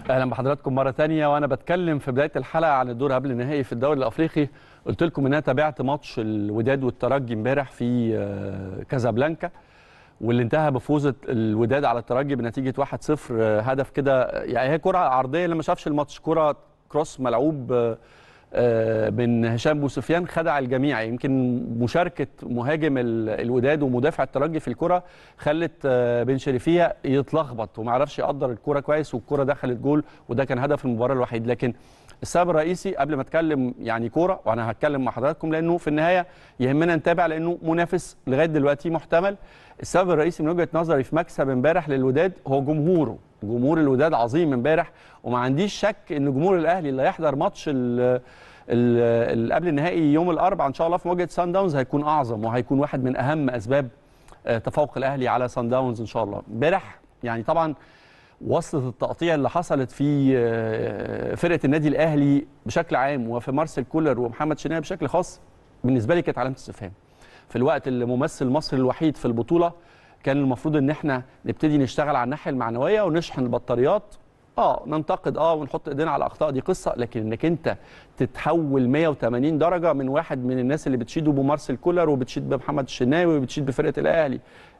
اهلا بحضراتكم مره تانية وانا بتكلم في بدايه الحلقه عن الدور قبل النهائي في الدوري الافريقي قلت لكم ان انا تابعت ماتش الوداد والترجي امبارح في آه، كازابلانكا واللي انتهى بفوز الوداد على الترجي بنتيجه 1-0 آه، هدف كده يعني هي كره عرضيه اللي ما شافش الماتش كره كروس ملعوب آه، آه، من هشام بوسفيان خدع الجميع يمكن مشاركه مهاجم ال- الوداد ومدافع الترجي في الكره خلت آه، بن شريفيه يتلخبط وما عرفش يقدر الكره كويس والكره دخلت جول وده كان هدف المباراه الوحيد لكن السبب الرئيسي قبل ما اتكلم يعني كوره وانا هتكلم مع حضراتكم لانه في النهايه يهمنا نتابع لانه منافس لغايه دلوقتي محتمل السبب الرئيسي من وجهه نظري في مكسب امبارح للوداد هو جمهوره جمهور الوداد عظيم امبارح وما عنديش شك ان جمهور الاهلي اللي هيحضر ماتش ال- ال- ال- قبل النهائي يوم الاربعاء ان شاء الله في مواجهه سان داونز هيكون اعظم وهيكون واحد من اهم اسباب آه، تفوق الاهلي على سان داونز ان شاء الله امبارح يعني طبعا وصلة التقطيع اللي حصلت في آه، فرقة النادي الأهلي بشكل عام وفي مارسيل كولر ومحمد شناوي بشكل خاص بالنسبة لي كانت علامة استفهام في الوقت اللي ممثل مصر الوحيد في البطولة كان المفروض ان احنا نبتدي نشتغل على الناحية المعنوية ونشحن البطاريات اه ننتقد اه ونحط ايدينا على الاخطاء دي قصه لكن انك انت تتحول 180 درجه من واحد من الناس اللي بتشيد بمارسيل كولر وبتشيد بمحمد الشناوي وبتشيد بفرقه الاهلي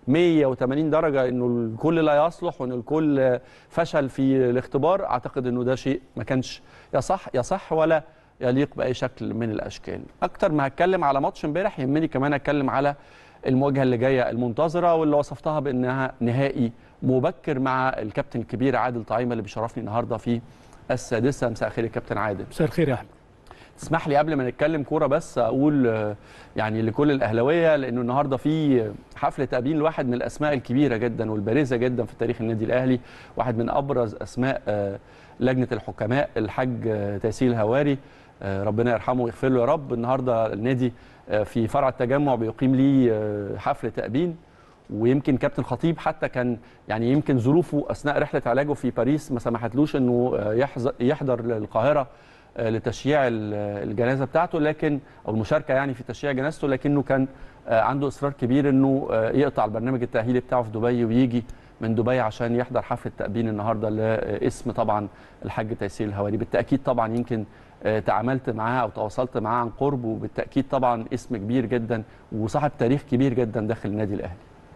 180 درجه انه الكل لا يصلح وان الكل فشل في الاختبار اعتقد انه ده شيء ما كانش يصح يصح ولا يليق باي شكل من الاشكال اكتر ما هتكلم على ماتش امبارح يهمني كمان اتكلم على المواجهه اللي جايه المنتظره واللي وصفتها بانها نهائي مبكر مع الكابتن الكبير عادل طعيمه اللي بيشرفني النهارده في السادسه مساء الخير يا كابتن عادل مساء الخير يا احمد تسمح لي قبل ما نتكلم كوره بس اقول آه، يعني لكل الاهلاويه لانه النهارده في حفل تأبين لواحد من الاسماء الكبيره جدا والبارزه جدا في تاريخ النادي الاهلي واحد من ابرز اسماء آه، لجنه الحكماء الحاج آه، تيسير الهواري آه، ربنا يرحمه ويغفر له يا رب النهارده النادي آه، في فرع التجمع بيقيم ليه آه، حفل تأبين ويمكن كابتن خطيب حتى كان يعني يمكن ظروفه اثناء رحله علاجه في باريس ما سمحتلوش انه آه، يحظ- يحضر القاهره آه، لتشييع ال- الجنازه بتاعته لكن او المشاركه يعني في تشييع جنازته لكنه كان آه، عنده اصرار كبير انه آه، يقطع البرنامج التاهيلي بتاعه في دبي ويجي من دبي عشان يحضر حفل التأبين النهارده لاسم طبعا الحاج تيسير الهواري بالتاكيد طبعا يمكن آه، تعاملت معاه او تواصلت معاه عن قرب وبالتاكيد طبعا اسم كبير جدا وصاحب تاريخ كبير جدا داخل النادي الاهلي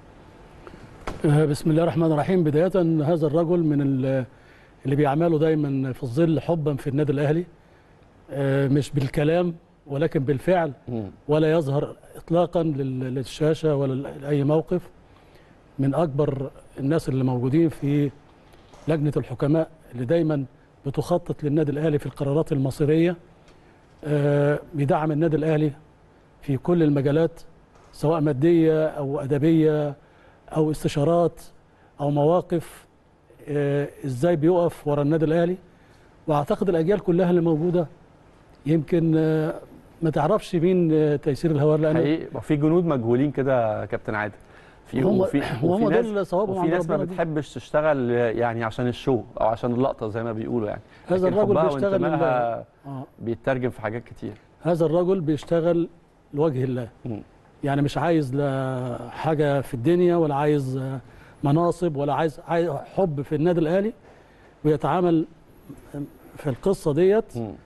آه، بسم الله الرحمن الرحيم بداية هذا الرجل من ال- اللي بيعمله دايما في الظل حبا في النادي الأهلي آه، مش بالكلام ولكن بالفعل مم. ولا يظهر إطلاقا لل- للشاشة ولا لأي موقف من أكبر الناس اللي موجودين في لجنة الحكماء اللي دايما بتخطط للنادي الأهلي في القرارات المصيرية آه، بيدعم النادي الأهلي في كل المجالات سواء مادية أو أدبية او استشارات او مواقف آه، ازاي بيقف ورا النادي الاهلي واعتقد الاجيال كلها اللي موجوده يمكن آه، ما تعرفش مين آه، تيسير الهوار لان حقيقي في جنود مجهولين كده يا كابتن عادل في هم- وفي, وهم وفي ناس دول صوابهم وفي عند ناس ما ربنا دي. بتحبش تشتغل يعني عشان الشو او عشان اللقطه زي ما بيقولوا يعني هذا لكن الرجل حبها بيشتغل وانتمائها آه، بيترجم في حاجات كتير هذا الرجل بيشتغل لوجه الله مم. يعني مش عايز لا حاجه في الدنيا ولا عايز آه، مناصب ولا عايز عايز حب في النادي الاهلي ويتعامل في القصه ديت مم.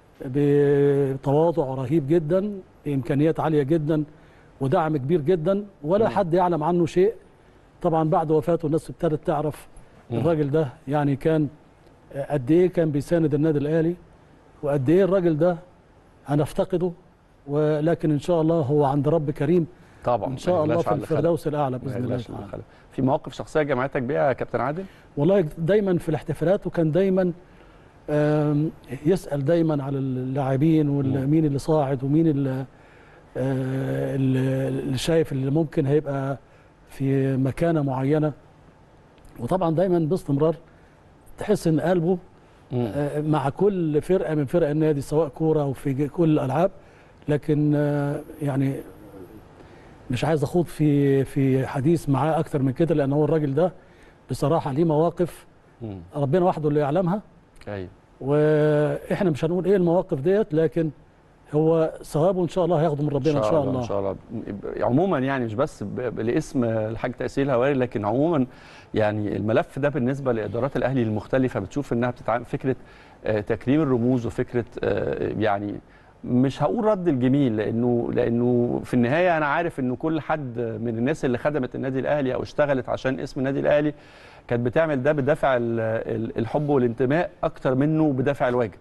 بتواضع رهيب جدا بامكانيات عاليه جدا ودعم كبير جدا ولا مم. حد يعلم عنه شيء طبعا بعد وفاته الناس ابتدت تعرف مم. الراجل ده يعني كان قد ايه كان بيساند النادي الاهلي وقد ايه الراجل ده هنفتقده ولكن ان شاء الله هو عند رب كريم طبعا ان شاء ما الله يغلاش في على اللي خلق. الفردوس الاعلى ما باذن الله يغلاش على اللي تعالى خلق. في مواقف شخصيه جمعتك بيها يا كابتن عادل والله دايما في الاحتفالات وكان دايما آم، يسأل دايما على اللاعبين مم. ومين اللي صاعد ومين اللي آه، اللي اللي شايف اللي ممكن هيبقى في مكانة معينة وطبعا دايما باستمرار تحس ان قلبه مم. آه، مع كل فرقة من فرق النادي سواء كورة او في كل الالعاب لكن آه، يعني مش عايز اخوض في في حديث معاه اكتر من كده لان هو الراجل ده بصراحة ليه مواقف مم. ربنا وحده اللي يعلمها ايوه واحنا مش هنقول ايه المواقف ديت لكن هو ثوابه ان شاء الله هياخده من ربنا ان شاء الله ان شاء الله عموما يعني مش بس ب- ب- لاسم الحاج تاثير الهواري لكن عموما يعني الملف ده بالنسبه لادارات الاهلي المختلفه بتشوف انها بتتعامل فكره آه، تكريم الرموز وفكره آه، يعني مش هقول رد الجميل لانه لانه في النهايه انا عارف انه كل حد من الناس اللي خدمت النادي الاهلي او اشتغلت عشان اسم النادي الاهلي كانت بتعمل ده بدافع ال- ال- الحب والانتماء اكتر منه بدافع الواجب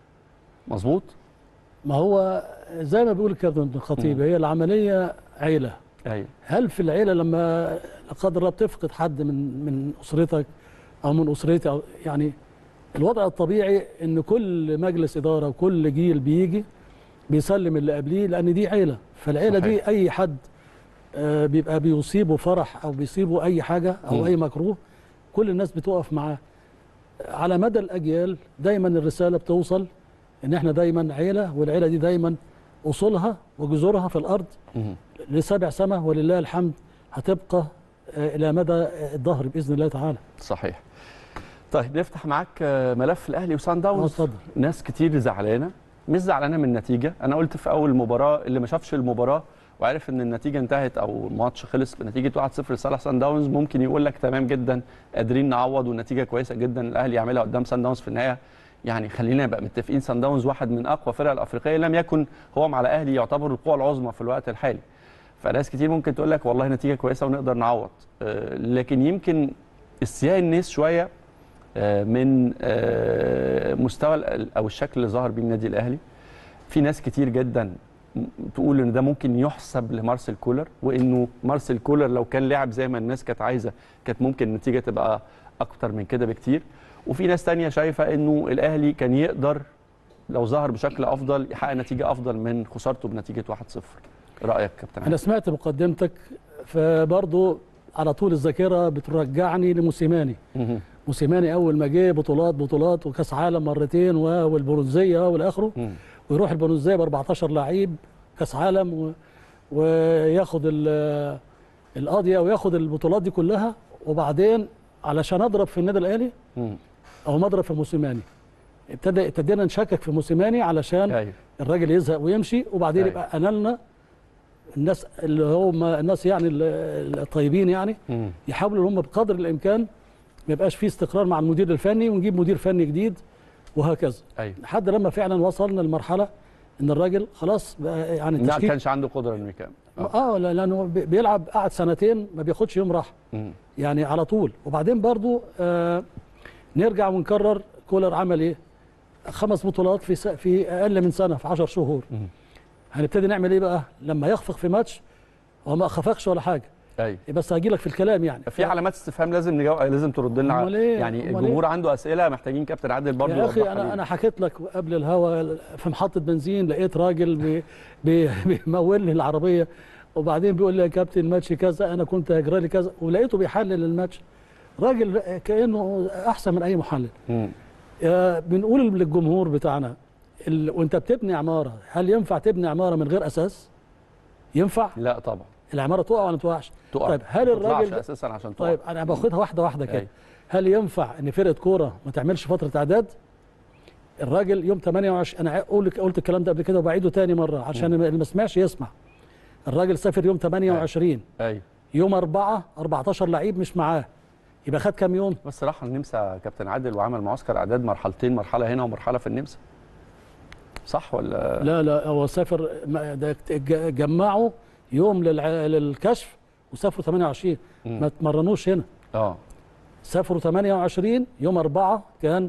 مظبوط ما هو زي ما بيقول الكابتن الخطيب مم. هي العمليه عيله ايوه هل في العيله لما لا قدر الله بتفقد حد من من اسرتك او من اسرتي أو يعني الوضع الطبيعي ان كل مجلس اداره وكل جيل بيجي بيسلم اللي قبليه لان دي عيله فالعيله صحيح. دي اي حد آه، بيبقى بيصيبه فرح او بيصيبه اي حاجه او مم. اي مكروه كل الناس بتقف معاه على مدى الاجيال دايما الرساله بتوصل ان احنا دايما عيله والعيله دي دايما اصولها وجذورها في الارض مهم. لسبع سنة ولله الحمد هتبقى آه، إلى مدى الظهر بإذن الله تعالى صحيح طيب نفتح معاك آه، ملف الاهلي وسان اه داونز اتفضل ناس كتير زعلانه مش زعلانه من النتيجه انا قلت في اول مباراه اللي ما شافش المباراه وعرف ان النتيجه انتهت او الماتش خلص بنتيجه 1-0 لصالح سان داونز ممكن يقول لك تمام جدا قادرين نعوض والنتيجه كويسه جدا الاهلي يعملها قدام سان داونز في النهايه يعني خلينا نبقى متفقين سان داونز واحد من اقوى فرق الافريقيه لم يكن هو مع الاهلي يعتبر القوه العظمى في الوقت الحالي فناس كتير ممكن تقول لك والله نتيجه كويسه ونقدر نعوض آه، لكن يمكن استياء الناس شويه آه، من آه، مستوى ال- او الشكل اللي ظهر بيه النادي الاهلي في ناس كتير جدا م- تقول ان ده ممكن يحسب لمارسيل كولر وانه مارسيل كولر لو كان لعب زي ما الناس كانت عايزه كانت ممكن النتيجه تبقى اكتر من كده بكتير وفي ناس تانية شايفه انه الاهلي كان يقدر لو ظهر بشكل افضل يحقق نتيجه افضل من خسارته بنتيجه 1-0 رايك كابتن أنا علي؟ سمعت مقدمتك فبرضه على طول الذاكرة بترجعني لموسيماني مهم. موسيماني أول ما جه بطولات بطولات وكأس عالم مرتين و- والبرونزية والآخره مم. ويروح البرونزية ب 14 لعيب كأس عالم و... وياخد ال- القاضية وياخد البطولات دي كلها وبعدين علشان أضرب في النادي الأهلي مم. او مضرب في موسيماني ابتدى ابتدينا نشكك في موسيماني علشان ايوه الراجل يزهق ويمشي وبعدين أيوة. يبقى انالنا الناس اللي هم الناس يعني ال- الطيبين يعني مم. يحاولوا ان هم بقدر الامكان ما يبقاش في استقرار مع المدير الفني ونجيب مدير فني جديد وهكذا ايوه لحد لما فعلا وصلنا لمرحله ان الراجل خلاص بقى يعني ما التشكيك كانش عنده قدره انه يكمل آه. اه لا- لانه بي- بيلعب قعد سنتين ما بياخدش يوم راحه مم. يعني على طول وبعدين برضو آه نرجع ونكرر كولر عمل ايه خمس بطولات في س... في اقل من سنه في 10 شهور مم. هنبتدي نعمل ايه بقى لما يخفق في ماتش هو ما خفقش ولا حاجه ايوه بس هجي لك في الكلام يعني في علامات استفهام لازم نجاوب لازم ترد لنا أمال إيه؟ يعني أمال الجمهور عنده اسئله محتاجين كابتن عادل برضه يا اخي يوضحها انا لنا. انا حكيت لك قبل الهوا في محطه بنزين لقيت راجل بي بي بيمول لي العربيه وبعدين بيقول لي يا كابتن الماتش كذا انا كنت هجرى لي كذا ولقيته بيحلل الماتش راجل كانه احسن من اي محلل مم. آه، بنقول للجمهور بتاعنا ال... وانت بتبني عماره هل ينفع تبني عماره من غير اساس؟ ينفع؟ لا طبعا العماره تقع ولا ما تقعش؟ تقع طيب هل ما تطلعش الراجل ده- اساسا عشان تقع طيب انا باخدها واحده واحده كده أيوة. هل ينفع ان فرقه كوره ما تعملش فتره اعداد؟ الراجل يوم 28 انا اقول لك قلت الكلام ده قبل كده وبعيده تاني مره عشان اللي ما سمعش يسمع الراجل سافر يوم 28 ايوه يوم 4 14 لعيب مش معاه يبقى خد كام يوم؟ بس راح النمسا كابتن عادل وعمل معسكر اعداد مرحلتين مرحله هنا ومرحله في النمسا صح ولا لا لا هو سافر ما- ده ج- جمعوا يوم للع... للكشف وسافروا 28 مم. ما تمرنوش هنا اه سافروا 28 يوم 4 كان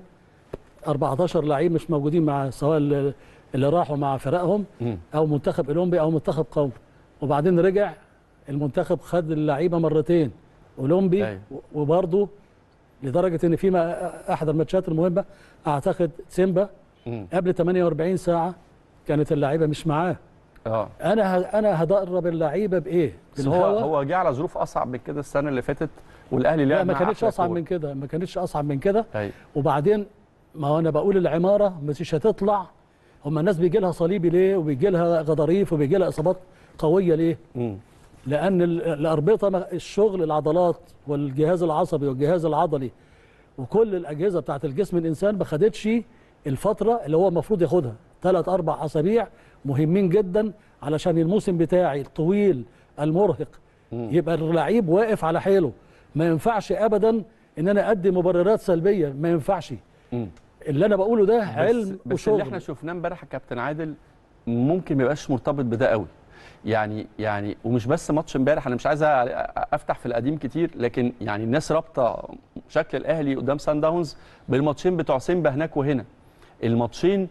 14 لعيب مش موجودين مع سواء اللي اللي راحوا مع فرقهم مم. او منتخب اولمبي او منتخب قومي وبعدين رجع المنتخب خد اللعيبه مرتين اولمبي أيوة. وبرضه لدرجه ان في ما- احد الماتشات المهمه اعتقد سيمبا مم. قبل 48 ساعه كانت اللعيبه مش معاه اه انا ه- انا هدرب اللعيبه بايه؟ بس هو بالهوا؟ هو جه على ظروف اصعب من كده السنه اللي فاتت والاهلي لعب لا ما مع كانتش أحلى اصعب كورة. من كده ما كانتش اصعب من كده ايوه وبعدين ما هو انا بقول العماره مش هتطلع هم الناس بيجي لها صليبي ليه وبيجي لها غضاريف وبيجي لها اصابات قويه ليه؟ مم. لان ال- الاربطه ما- الشغل العضلات والجهاز العصبي والجهاز العضلي وكل الاجهزه بتاعت الجسم الانسان ما خدتش الفتره اللي هو المفروض ياخدها ثلاث اربع اسابيع مهمين جدا علشان الموسم بتاعي الطويل المرهق يبقى اللعيب واقف على حيله ما ينفعش ابدا ان انا ادي مبررات سلبيه ما ينفعش مم. اللي انا بقوله ده بس, علم بس وشغل اللي احنا شفناه امبارح يا كابتن عادل ممكن ما يبقاش مرتبط بده قوي يعني يعني ومش بس ماتش امبارح انا مش عايز أ- افتح في القديم كتير لكن يعني الناس رابطه شكل الاهلي قدام سان داونز بالماتشين بتوع سيمبا هناك وهنا الماتشين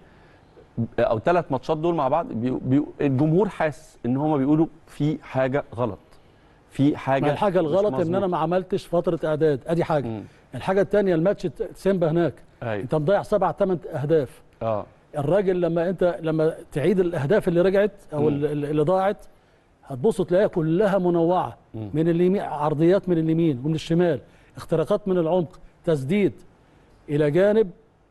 او ثلاث ماتشات دول مع بعض بي بي الجمهور حاسس ان هم بيقولوا في حاجه غلط في حاجه ما الحاجه مش الغلط ان مظبوطة. انا ما عملتش فتره اعداد ادي حاجه مم. الحاجه الثانيه الماتش الت- سيمبا هناك ايوه انت مضيع سبع ثمان اهداف اه الراجل لما انت لما تعيد الاهداف اللي رجعت او مم. ال- ال- اللي ضاعت هتبص تلاقيها كلها منوعه مم. من اليمين عرضيات من اليمين ومن الشمال اختراقات من العمق تسديد الى جانب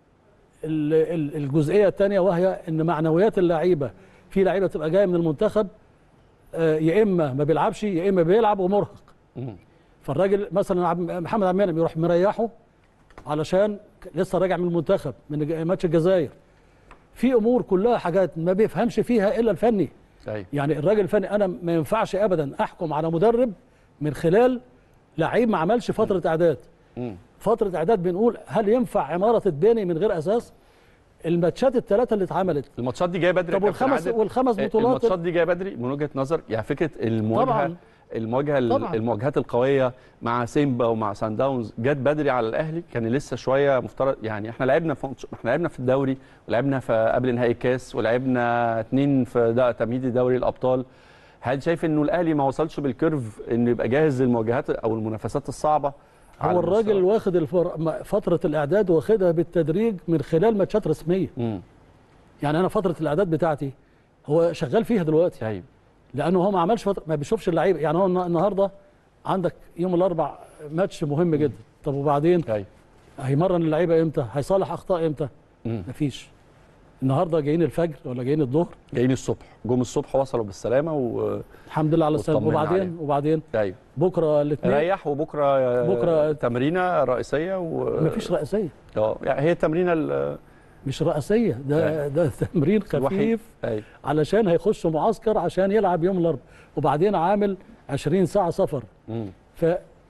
ال- ال- الجزئيه الثانيه وهي ان معنويات اللعيبه في لعيبه تبقى جايه من المنتخب آه، يا اما ما بيلعبش يا اما بيلعب ومرهق مم. فالراجل مثلا عبد- محمد عبد المنعم يروح مريحه علشان لسه راجع من المنتخب من ج- ماتش الجزائر في امور كلها حاجات ما بيفهمش فيها الا الفني ايوه يعني الراجل الفني انا ما ينفعش ابدا احكم على مدرب من خلال لعيب ما عملش فتره اعداد مم. فتره اعداد بنقول هل ينفع عماره تتبني من غير اساس الماتشات الثلاثه اللي اتعملت الماتشات دي جايه بدري طب يا كابتن والخمس عادل. والخمس آه، بطولات الماتشات دي جايه بدري من وجهه نظر يعني فكره المواجهه طبعاً. المواجهه طبعاً. المواجهات القويه مع سيمبا ومع سان داونز جت بدري على الاهلي كان لسه شويه مفترض يعني احنا لعبنا في ماتش- احنا لعبنا في الدوري ولعبنا في قبل نهائي الكاس ولعبنا اتنين في ده تمهيدي دوري الابطال هل شايف انه الاهلي ما وصلش بالكيرف انه يبقى جاهز للمواجهات او المنافسات الصعبه على هو الراجل المستوى؟ واخد الفر... ما- فتره الاعداد واخدها بالتدريج من خلال ماتشات رسميه امم يعني انا فتره الاعداد بتاعتي هو شغال فيها دلوقتي ايوه لانه هو ما عملش فتره ما بيشوفش اللعيبه يعني هو النا- النهارده عندك يوم الاربع ماتش مهم جدا طب وبعدين ايوه هيمرن اللعيبه امتى هيصالح اخطاء امتى مم. مفيش النهارده جايين الفجر ولا جايين الظهر جايين الصبح جم الصبح وصلوا بالسلامه و الحمد لله على السلامه واطمنا وبعدين عليهم. وبعدين ايوه بكره الاثنين ريح وبكره بكرة- تمرينه رئيسيه و مفيش رئاسيه اه يعني هي التمرينه ال- مش رئاسيه ده ده تمرين الوحيد خفيف ايوه علشان هيخش معسكر عشان يلعب يوم الاربعاء وبعدين عامل 20 ساعه سفر مم. ف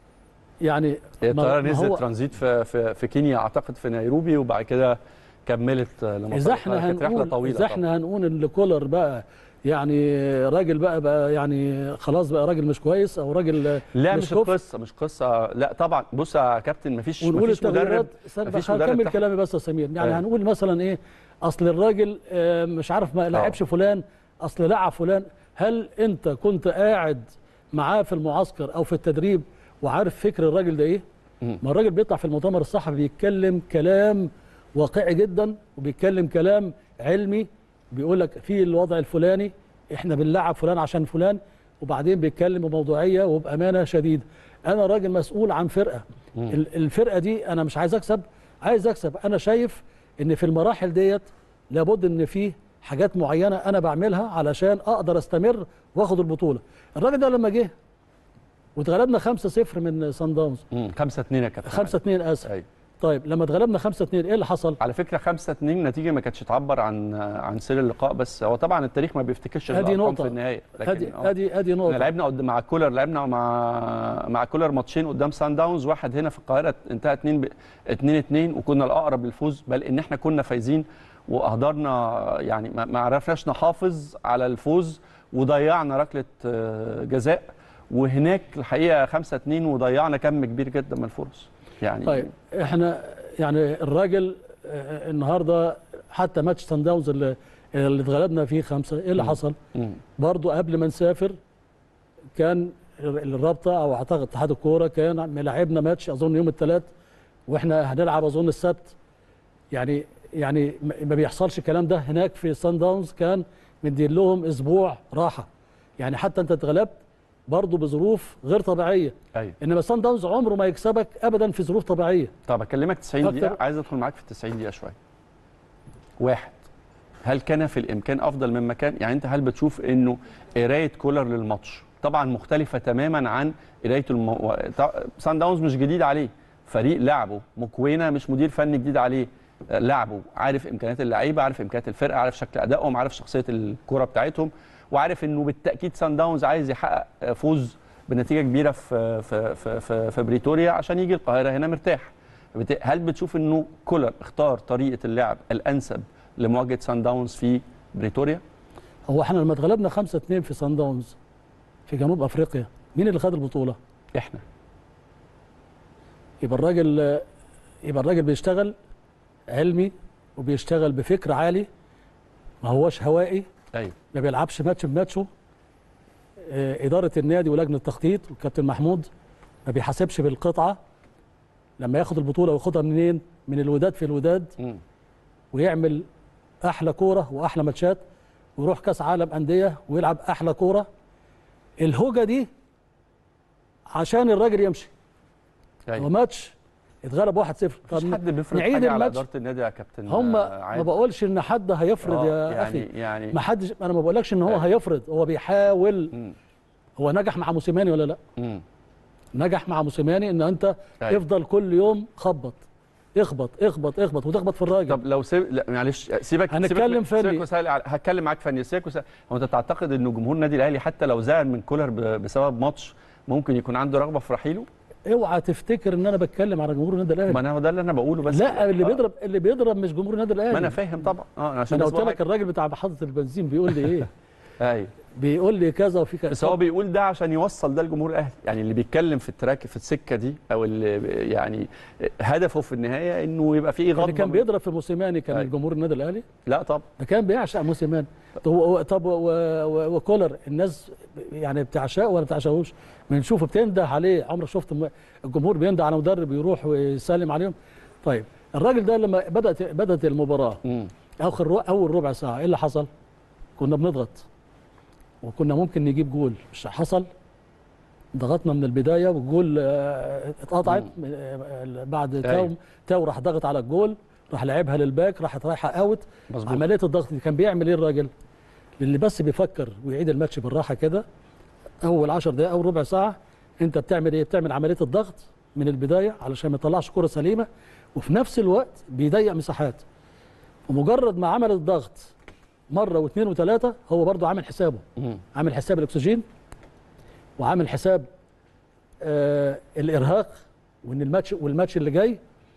يعني هي ما- الطياره ما نزلت هو- ترانزيت في, في في كينيا اعتقد في نيروبي وبعد كده كملت لمصر اذا احنا كانت رحله هنقول طويله اذا احنا هنقول ان كولر بقى يعني راجل بقى بقى يعني خلاص بقى راجل مش كويس او راجل لا مش مش كفء. القصه مش قصه لا طبعا بص يا كابتن مفيش ونقول مفيش مدرب التغييرات استنى مفيش بقى، مدرب هكمل تحت- كلامي بس يا سمير يعني أيوة. هنقول مثلا ايه اصل الراجل آه، مش عارف ما لعبش فلان اصل لعب فلان هل انت كنت قاعد معاه في المعسكر او في التدريب وعارف فكر الراجل ده ايه مم. ما الراجل بيطلع في المؤتمر الصحفي بيتكلم كلام واقعي جدا وبيتكلم كلام علمي بيقول لك في الوضع الفلاني احنا بنلعب فلان عشان فلان وبعدين بيتكلم بموضوعيه وبامانه شديده انا راجل مسؤول عن فرقه مم. ال- الفرقه دي انا مش عايز اكسب عايز اكسب انا شايف ان في المراحل ديت لابد ان في حاجات معينه انا بعملها علشان اقدر استمر واخد البطوله الراجل ده لما جه واتغلبنا 5-0 من سان داونز مم. 5 2 يا كابتن 5 2 اسف ايوه طيب لما اتغلبنا 5 2 ايه اللي حصل؟ على فكره 5 2 نتيجه ما كانتش تعبر عن عن سير اللقاء بس هو طبعا التاريخ ما بيفتكرش ادي الارقام نقطة. في النهايه ادي آه. ادي ادي احنا نقطه لعبنا قد- مع كولر لعبنا مع مع كولر ماتشين قدام سان داونز واحد هنا في القاهره انتهى 2 ب... 2 2 وكنا الاقرب للفوز بل ان احنا كنا فايزين واهدرنا يعني ما ما عرفناش نحافظ على الفوز وضيعنا ركله آه، جزاء وهناك الحقيقه 5 2 وضيعنا كم كبير جدا من الفرص يعني طيب احنا يعني الراجل آه، النهارده حتى ماتش سان داونز اللي اللي اتغلبنا فيه خمسه ايه اللي مم. حصل؟ مم. برضو قبل ما نسافر كان الرابطه او اعتقد اتحاد الكوره كان ملاعبنا ماتش اظن يوم الثلاث واحنا هنلعب اظن السبت يعني يعني ما بيحصلش الكلام ده هناك في سان داونز كان مدين لهم اسبوع راحه يعني حتى انت اتغلبت برضه بظروف غير طبيعيه ايوه انما سان داونز عمره ما يكسبك ابدا في ظروف طبيعيه طب اكلمك 90 دقيقه أكتر. عايز ادخل معاك في ال 90 دقيقه شويه واحد هل كان في الامكان افضل مما كان يعني انت هل بتشوف انه قرايه كولر للماتش طبعا مختلفه تماما عن قرايه المو... سان داونز مش جديد عليه فريق لعبه مكوينه مش مدير فني جديد عليه لعبه عارف امكانيات اللعيبه عارف امكانيات الفرقه عارف شكل ادائهم عارف شخصيه الكوره بتاعتهم وعارف انه بالتاكيد سان داونز عايز يحقق فوز بنتيجه كبيره في في في في, في بريتوريا عشان يجي القاهره هنا مرتاح فبت- هل بتشوف انه كولر اختار طريقه اللعب الانسب لمواجهه سان داونز في بريتوريا هو احنا لما اتغلبنا 5 2 في سان داونز في جنوب افريقيا مين اللي خد البطوله؟ احنا يبقى الراجل يبقى الراجل بيشتغل علمي وبيشتغل بفكر عالي ما هوش هوائي ايوه ما بيلعبش ماتش بماتشه آه، إدارة النادي ولجنة التخطيط والكابتن محمود ما بيحاسبش بالقطعة لما ياخد البطولة وياخدها منين؟ من الوداد في الوداد مم. ويعمل أحلى كورة وأحلى ماتشات ويروح كأس عالم أندية ويلعب أحلى كورة الهوجة دي عشان الراجل يمشي هو ايوه ماتش اتغلب 1-0 مفيش طب حد بيفرض نعيد حاجه على الماتش. اداره النادي يا كابتن هم آه، ما عادل. بقولش ان حد هيفرض آه، يا يعني اخي يعني ما حدش انا ما بقولكش ان هو أيوة. هيفرض هو بيحاول مم. هو نجح مع موسيماني ولا لا مم. نجح مع موسيماني ان انت أيوة. افضل كل يوم خبط اخبط اخبط اخبط وتخبط في الراجل طب لو سيب لا معلش سيبك هنتكلم سيبك فني. سيبك وسهل على- هتكلم معاك فني سيبك وسهل هو انت تعتقد انه جمهور النادي الاهلي حتى لو زعل من كولر ب- بسبب ماتش ممكن يكون عنده رغبه في رحيله؟ اوعى تفتكر ان انا بتكلم على جمهور النادي ما الاهلي انا هو ده اللي انا بقوله بس لا اللي آه. بيضرب اللي بيضرب مش جمهور النادي الاهلي ما انا فاهم طبعا اه ما عشان انا بس قلت بقول لك الراجل بتاع محطه البنزين بيقول لي ايه ايوه بيقول لي كذا وفي كذا بس هو بيقول ده عشان يوصل ده لجمهور الاهلي يعني اللي بيتكلم في التراك في السكه دي او اللي يعني هدفه في النهايه انه يبقى في غضب اللي كان بيضرب في موسيماني كان أيوة. الجمهور النادي الاهلي لا طب ده كان بيعشق موسيماني طب هو- طب و- و- وكولر الناس يعني بتعشقه ولا بتعشقوش بنشوفه بتنده عليه عمرك شفت م- الجمهور بينده على مدرب يروح ويسلم عليهم طيب الراجل ده لما بدات بدات المباراه مم. اخر رو- اول ربع ساعه ايه اللي حصل كنا بنضغط وكنا ممكن نجيب جول مش حصل ضغطنا من البدايه والجول آه، اتقطعت آه، بعد تاو أيوة. تاو راح ضغط على الجول راح لعبها للباك راحت رايحه اوت مظبوط عمليه الضغط دي كان بيعمل ايه الراجل؟ اللي بس بيفكر ويعيد الماتش بالراحه كده اول 10 دقائق او ربع ساعه انت بتعمل ايه؟ بتعمل عمليه الضغط من البدايه علشان ما يطلعش كره سليمه وفي نفس الوقت بيضيق مساحات ومجرد ما عمل الضغط مره واثنين وثلاثه هو برضه عامل حسابه مم. عامل حساب الاكسجين وعامل حساب آه الارهاق وان الماتش والماتش اللي جاي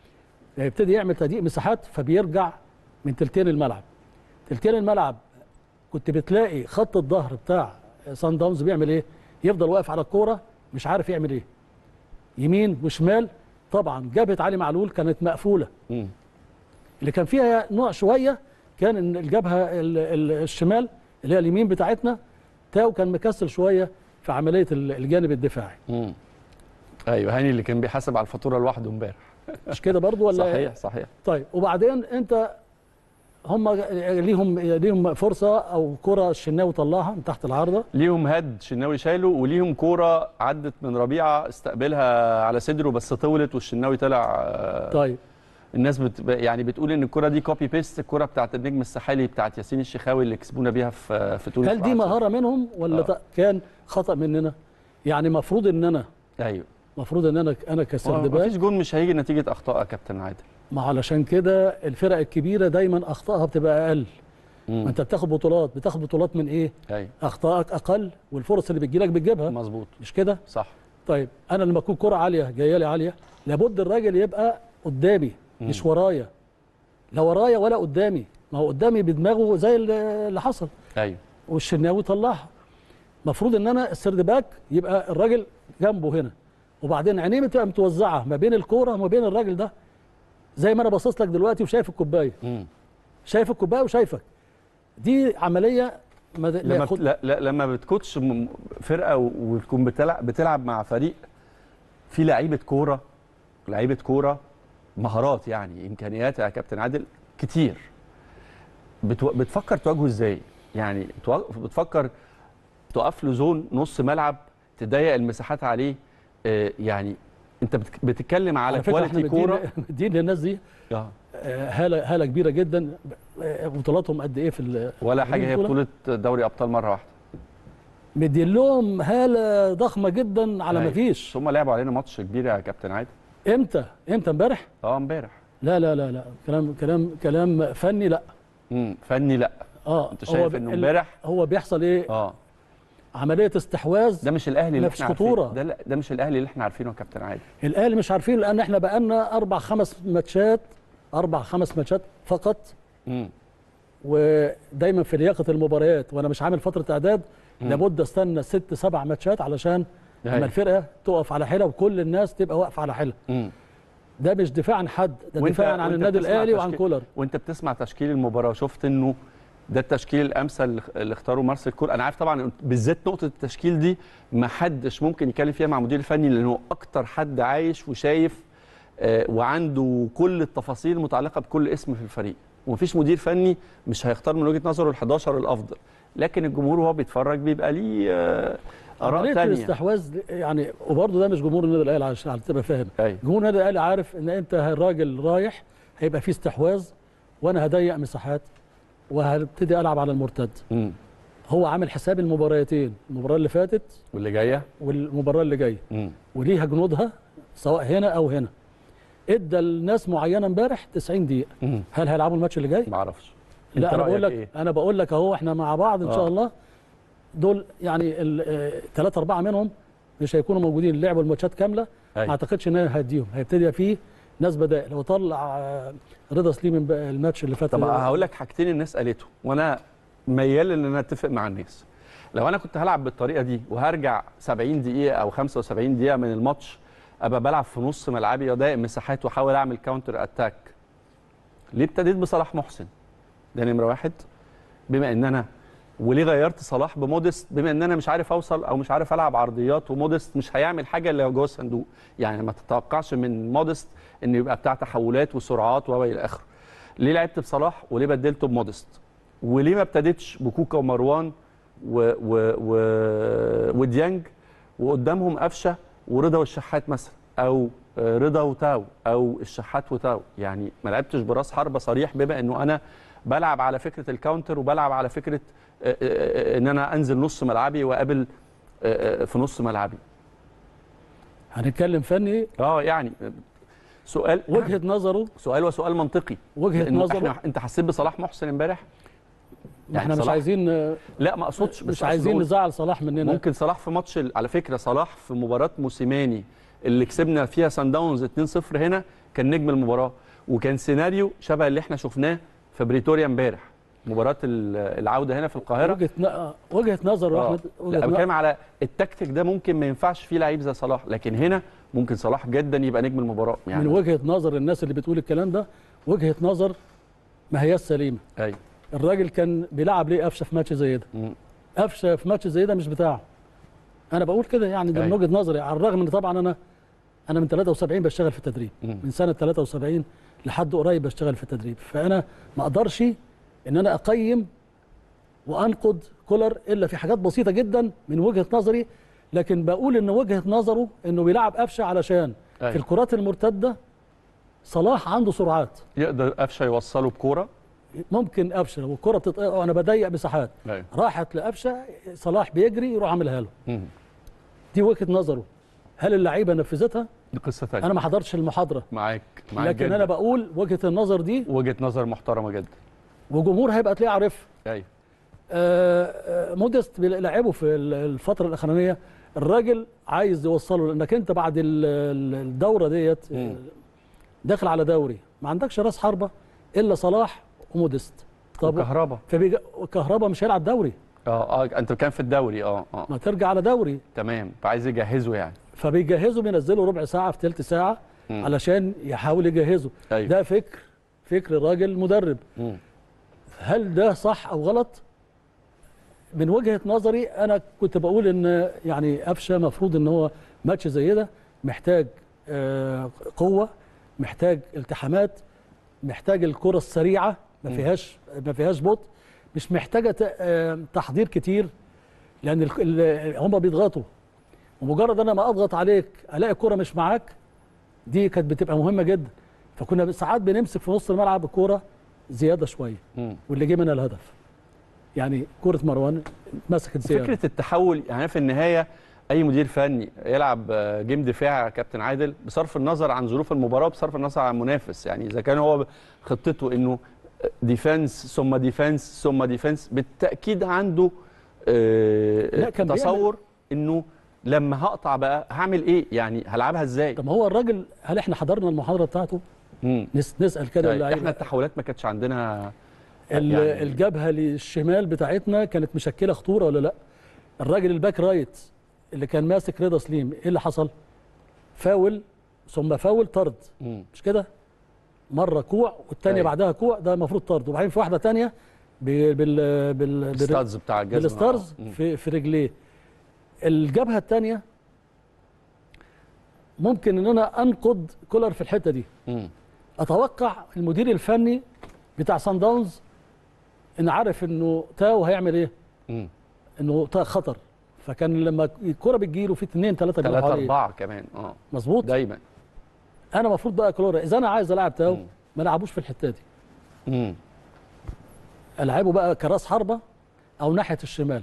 يبتدي يعمل تضييق مساحات فبيرجع من تلتين الملعب تلتين الملعب كنت بتلاقي خط الظهر بتاع سان داونز بيعمل ايه يفضل واقف على الكوره مش عارف يعمل ايه يمين وشمال طبعا جبهه علي معلول كانت مقفوله مم. اللي كان فيها نوع شويه كان ان الجبهه ال- ال- الشمال اللي هي اليمين بتاعتنا تاو كان مكسل شويه في عمليه ال- الجانب الدفاعي مم. ايوه هاني اللي كان بيحاسب على الفاتوره لوحده امبارح مش كده برضو ولا صحيح صحيح طيب وبعدين انت هم ليهم ليهم فرصه او كره الشناوي طلعها من تحت العارضه ليهم هاد شناوي شايله وليهم كوره عدت من ربيعه استقبلها على صدره بس طولت والشناوي طلع آه، طيب الناس بت... يعني بتقول ان الكوره دي كوبي بيست الكوره بتاعت النجم الساحلي بتاعت ياسين الشخاوي اللي كسبونا بيها في في تونس هل دي 1-0. مهاره منهم ولا آه. ده كان خطا مننا يعني مفروض ان انا ايوه مفروض ان انا انا ما كسردباك فيش جون مش هيجي نتيجه اخطاء يا كابتن عادل ما علشان كده الفرق الكبيره دايما اخطائها بتبقى اقل ما مم. انت بتاخد بطولات بتاخد بطولات من ايه ايوه اخطائك اقل والفرص اللي بتجيلك بتجيبها مظبوط مش كده صح طيب انا لما اكون كره عاليه جايه لي عاليه لابد الراجل يبقى قدامي مش ورايا لا ورايا ولا قدامي ما هو قدامي بدماغه زي اللي اللي حصل ايوه والشناوي طلعها المفروض ان انا السرد باك يبقى الراجل جنبه هنا وبعدين عينيه بتبقى متوزعه ما بين الكوره وما بين الراجل ده زي ما انا باصص لك دلوقتي وشايف الكوبايه مم. شايف الكوبايه وشايفك دي عمليه ما ما لما ياخد- بت... لا... لا لما بتكوتش م- فرقه و- وتكون بتلعب بتلعب مع فريق في لعيبه كوره لعيبه كوره مهارات يعني امكانيات يا كابتن عادل كتير بتو... بتفكر تواجهه ازاي يعني تو... بتفكر تقف له زون نص ملعب تضيق المساحات عليه آه يعني انت بت... بتتكلم على, على فكره احنا كواليتي كوره مدين مدين للناس دي آه. آه، هاله هاله كبيره جدا آه، بطولاتهم قد ايه في ال- ولا حاجه هي البطولة؟ بطوله دوري ابطال مره واحده مدين لهم هاله ضخمه جدا على ما أيوة. فيش بس هم لعبوا علينا ماتش كبير يا كابتن عادل امتى امتى امبارح اه امبارح لا لا لا لا كلام كلام كلام فني لا امم فني لا اه انت هو شايف ب- انه ال- امبارح هو بيحصل ايه اه عمليه استحواذ ده مش الاهلي اللي مفيش احنا عارفينه خطورة. ده لا ده مش الاهلي اللي احنا عارفينه يا كابتن عادل الاهلي مش عارفين لان احنا بقالنا اربع خمس ماتشات اربع خمس ماتشات فقط امم ودايما في لياقه المباريات وانا مش عامل فتره اعداد مم. لابد استنى ست سبع ماتشات علشان أيوة. لما الفرقه تقف على حيلها وكل الناس تبقى واقفه على حيلها امم ده مش دفاع عن حد ده وأنت- دفاع عن وأنت النادي بتسمع الاهلي وعن تشكيل- كولر وانت بتسمع تشكيل المباراه شفت انه ده التشكيل الامثل اللي- اللي اختاره مارسيل كول انا عارف طبعا بالذات نقطه التشكيل دي ما حدش ممكن يتكلم فيها مع المدير الفني لانه اكتر حد عايش وشايف آه، وعنده كل التفاصيل المتعلقه بكل اسم في الفريق ومفيش مدير فني مش هيختار من وجهه نظره ال11 الافضل لكن الجمهور وهو بيتفرج بيبقى ليه آه، اراء عمليه ثانيه الاستحواذ يعني وبرضه ده مش جمهور النادي الاهلي عشان عشان تبقى فاهم ايوه جمهور النادي الاهلي عارف ان انت الراجل رايح هيبقى فيه استحواذ وانا هضيق مساحات وهبتدي العب على المرتد مم. هو عامل حساب المباراتين المباراه اللي فاتت واللي جايه والمباراه اللي جايه مم. وليها جنودها سواء هنا او هنا ادى لناس معينه امبارح 90 دقيقه مم. هل هيلعبوا الماتش اللي جاي ما اعرفش لا انت انا بقول رايك لك ايه انا بقول لك اهو احنا مع بعض ان آه. شاء الله دول يعني ثلاثة أربعة منهم مش هيكونوا موجودين لعبوا الماتشات كاملة ما أيوة. أعتقدش إن أنا هديهم هيبتدي فيه ناس بدائل لو طلع آه، رضا سليم من بقى الماتش اللي فات طب هقول لك حاجتين الناس قالته وانا ميال ان انا اتفق مع الناس لو انا كنت هلعب بالطريقه دي وهرجع 70 دقيقه او 75 دقيقه من الماتش ابقى بلعب في نص ملعبي واضايق مساحات واحاول اعمل كاونتر اتاك ليه ابتديت بصلاح محسن ده نمره واحد بما ان انا وليه غيرت صلاح بمودست بما ان انا مش عارف اوصل او مش عارف العب عرضيات ومودست مش هيعمل حاجه الا جوه الصندوق يعني ما تتوقعش من مودست انه يبقى بتاع تحولات وسرعات والى اخره ليه لعبت بصلاح وليه بدلته بمودست وليه ما ابتديتش بكوكا ومروان و و و وديانج وقدامهم قفشه ورضا والشحات مثلا او آه، رضا وتاو او الشحات وتاو يعني ما لعبتش براس حربه صريح بما انه انا بلعب على فكره الكاونتر وبلعب على فكره آه، آه، آه، ان انا انزل نص ملعبي واقابل آه، آه، في نص ملعبي هنتكلم فني اه يعني سؤال وجهة نظره سؤال وسؤال منطقي وجهة لأنه نظره احنا انت حسيت بصلاح محسن امبارح ما احنا مش صلاح- عايزين آه، لا ما اقصدش بس مش أقصد عايزين أقول نزعل صلاح مننا ممكن صلاح في ماتش ال- على فكره صلاح في مباراه موسيماني اللي كسبنا فيها سان داونز 2-0 هنا كان نجم المباراه وكان سيناريو شبه اللي احنا شفناه في بريتوريا امبارح مباراه ال- العوده هنا في القاهره وجهة ن- آه، وجهة نظر آه. احمد لا وجهة أنا نظر بتكلم على التكتيك ده ممكن ما ينفعش فيه لعيب زي صلاح لكن هنا ممكن صلاح جدا يبقى نجم المباراه يعني من وجهة نظر الناس اللي بتقول الكلام ده وجهة نظر ما هياش سليمة ايوه الراجل كان بيلعب ليه قفشه في ماتش زي ده مم. قفشه في ماتش زي ده مش بتاعه انا بقول كده يعني ده من أيوة. وجهه نظري على الرغم ان طبعا انا انا من 73 بشتغل في التدريب مم. من سنه 73 لحد قريب بشتغل في التدريب فانا ما اقدرش ان انا اقيم وانقد كولر الا في حاجات بسيطه جدا من وجهه نظري لكن بقول ان وجهه نظره انه بيلعب قفشه علشان أيوة. في الكرات المرتده صلاح عنده سرعات يقدر قفشه يوصله بكوره ممكن قفشه لو الكره بتتقطع وانا بضيق مساحات ايوه راحت لقفشه صلاح بيجري يروح عاملها له مم. دي وجهه نظره هل اللعيبه نفذتها دي قصه ثانيه انا ما حضرتش المحاضره معاك معاك لكن جداً. انا بقول وجهه النظر دي وجهه نظر محترمه جدا وجمهور هيبقى تلاقيه عارف ايوه آه، آه، موديست بيلعبه في ال- الفتره الاخرانيه الراجل عايز يوصله لانك انت بعد ال- ال- الدوره ديت آه، مم. داخل على دوري ما عندكش راس حربه الا صلاح وموديست طب وكهربا فكهربا مش هيلعب دوري اه اه انت كان في الدوري اه اه ما ترجع على دوري تمام فعايز يجهزه يعني فبيجهزوا بينزلوا ربع ساعه في ثلث ساعه مم. علشان يحاول يجهزه ايوه ده فكر فكر راجل مدرب مم. هل ده صح او غلط من وجهه نظري انا كنت بقول ان يعني قفشه مفروض ان هو ماتش زي ده محتاج آه، قوه محتاج التحامات محتاج الكره السريعه ما مم. فيهاش ما فيهاش بطء مش محتاجه ت- آه، تحضير كتير لان ال- ال- هم بيضغطوا ومجرد انا ما اضغط عليك الاقي الكره مش معاك دي كانت بتبقى مهمه جدا فكنا ساعات بنمسك في نص الملعب الكوره زياده شويه مم. واللي جه منها الهدف يعني كرة مروان مسكت زيادة فكره التحول يعني في النهايه اي مدير فني يلعب آه، جيم دفاع يا كابتن عادل بصرف النظر عن ظروف المباراه بصرف النظر عن المنافس يعني اذا كان هو خطته انه ديفenس ثم ديفenس ثم ديفنس بالتاكيد عنده آه، لا، كان تصور انه لما هقطع بقى هعمل ايه يعني هلعبها ازاي طب ما هو الراجل هل احنا حضرنا المحاضره بتاعته مم. نس نسال كده طيب، اللعيبة. احنا التحولات ما كانتش عندنا ال- يعني- الجبهه للشمال بتاعتنا كانت مشكله خطوره ولا لا الراجل الباك رايت اللي كان ماسك رضا سليم ايه اللي حصل فاول ثم فاول طرد مم. مش كده مره كوع والثانيه أيوة. بعدها كوع ده المفروض طرد وبعدين في واحده ثانيه بال بال بال الستادز بتاع الجزمه بالستارز آه. مم. في في رجليه الجبهه الثانيه ممكن ان انا انقد كولر في الحته دي مم. اتوقع المدير الفني بتاع سان داونز ان عارف انه تاو هيعمل ايه مم. انه تا خطر فكان لما الكره بتجيله في اثنين ثلاثه ثلاثة أربعة كمان اه مظبوط دايما انا المفروض بقى كلورا اذا انا عايز العب تاو مم. ما العبوش في الحته دي مم. العبه بقى كراس حربه او ناحيه الشمال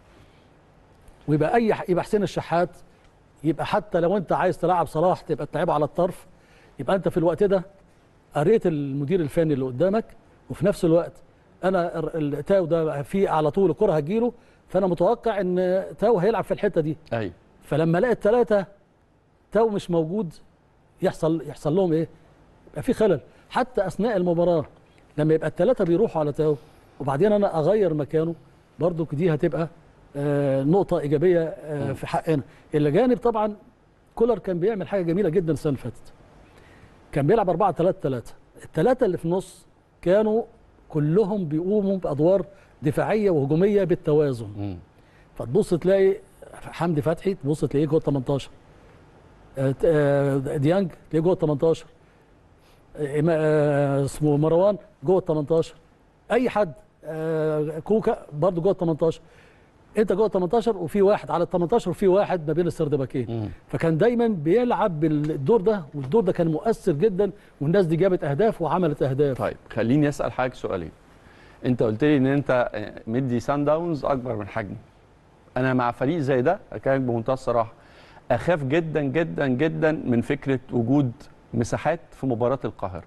ويبقى اي يبقى حسين الشحات يبقى حتى لو انت عايز تلعب صلاح تبقى تلعبه على الطرف يبقى انت في الوقت ده قريت المدير الفني اللي قدامك وفي نفس الوقت انا ال- التاو ده في على طول الكره هتجيله فانا متوقع ان تاو هيلعب في الحته دي أيوة فلما الاقي الثلاثه تاو مش موجود يحصل يحصل لهم ايه؟ يبقى في خلل حتى اثناء المباراه لما يبقى الثلاثه بيروحوا على تاو وبعدين انا اغير مكانه برضو دي هتبقى آه نقطه ايجابيه آه في حقنا الى جانب طبعا كولر كان بيعمل حاجه جميله جدا السنه اللي فاتت كان بيلعب 4 3 3 الثلاثه اللي في النص كانوا كلهم بيقوموا بادوار دفاعيه وهجوميه بالتوازن مم. فتبص تلاقي حمدي فتحي تبص تلاقيه جوه ال 18 آه، آه، ديانج تلاقيه جوه ال 18 آه، إما- آه، اسمه مروان جوه ال 18 اي حد آه، كوكا برضه جوه ال 18 انت جوه ال 18 وفي واحد على ال 18 وفي واحد ما بين السردباكين مم. فكان دايما بيلعب بالدور ده والدور ده كان مؤثر جدا والناس دي جابت اهداف وعملت اهداف طيب خليني اسال حضرتك سؤالين انت قلت لي ان انت آه، مدي سان داونز اكبر من حجمه انا مع فريق زي ده كان بمنتهى الصراحه اخاف جدا جدا جدا من فكره وجود مساحات في مباراه القاهره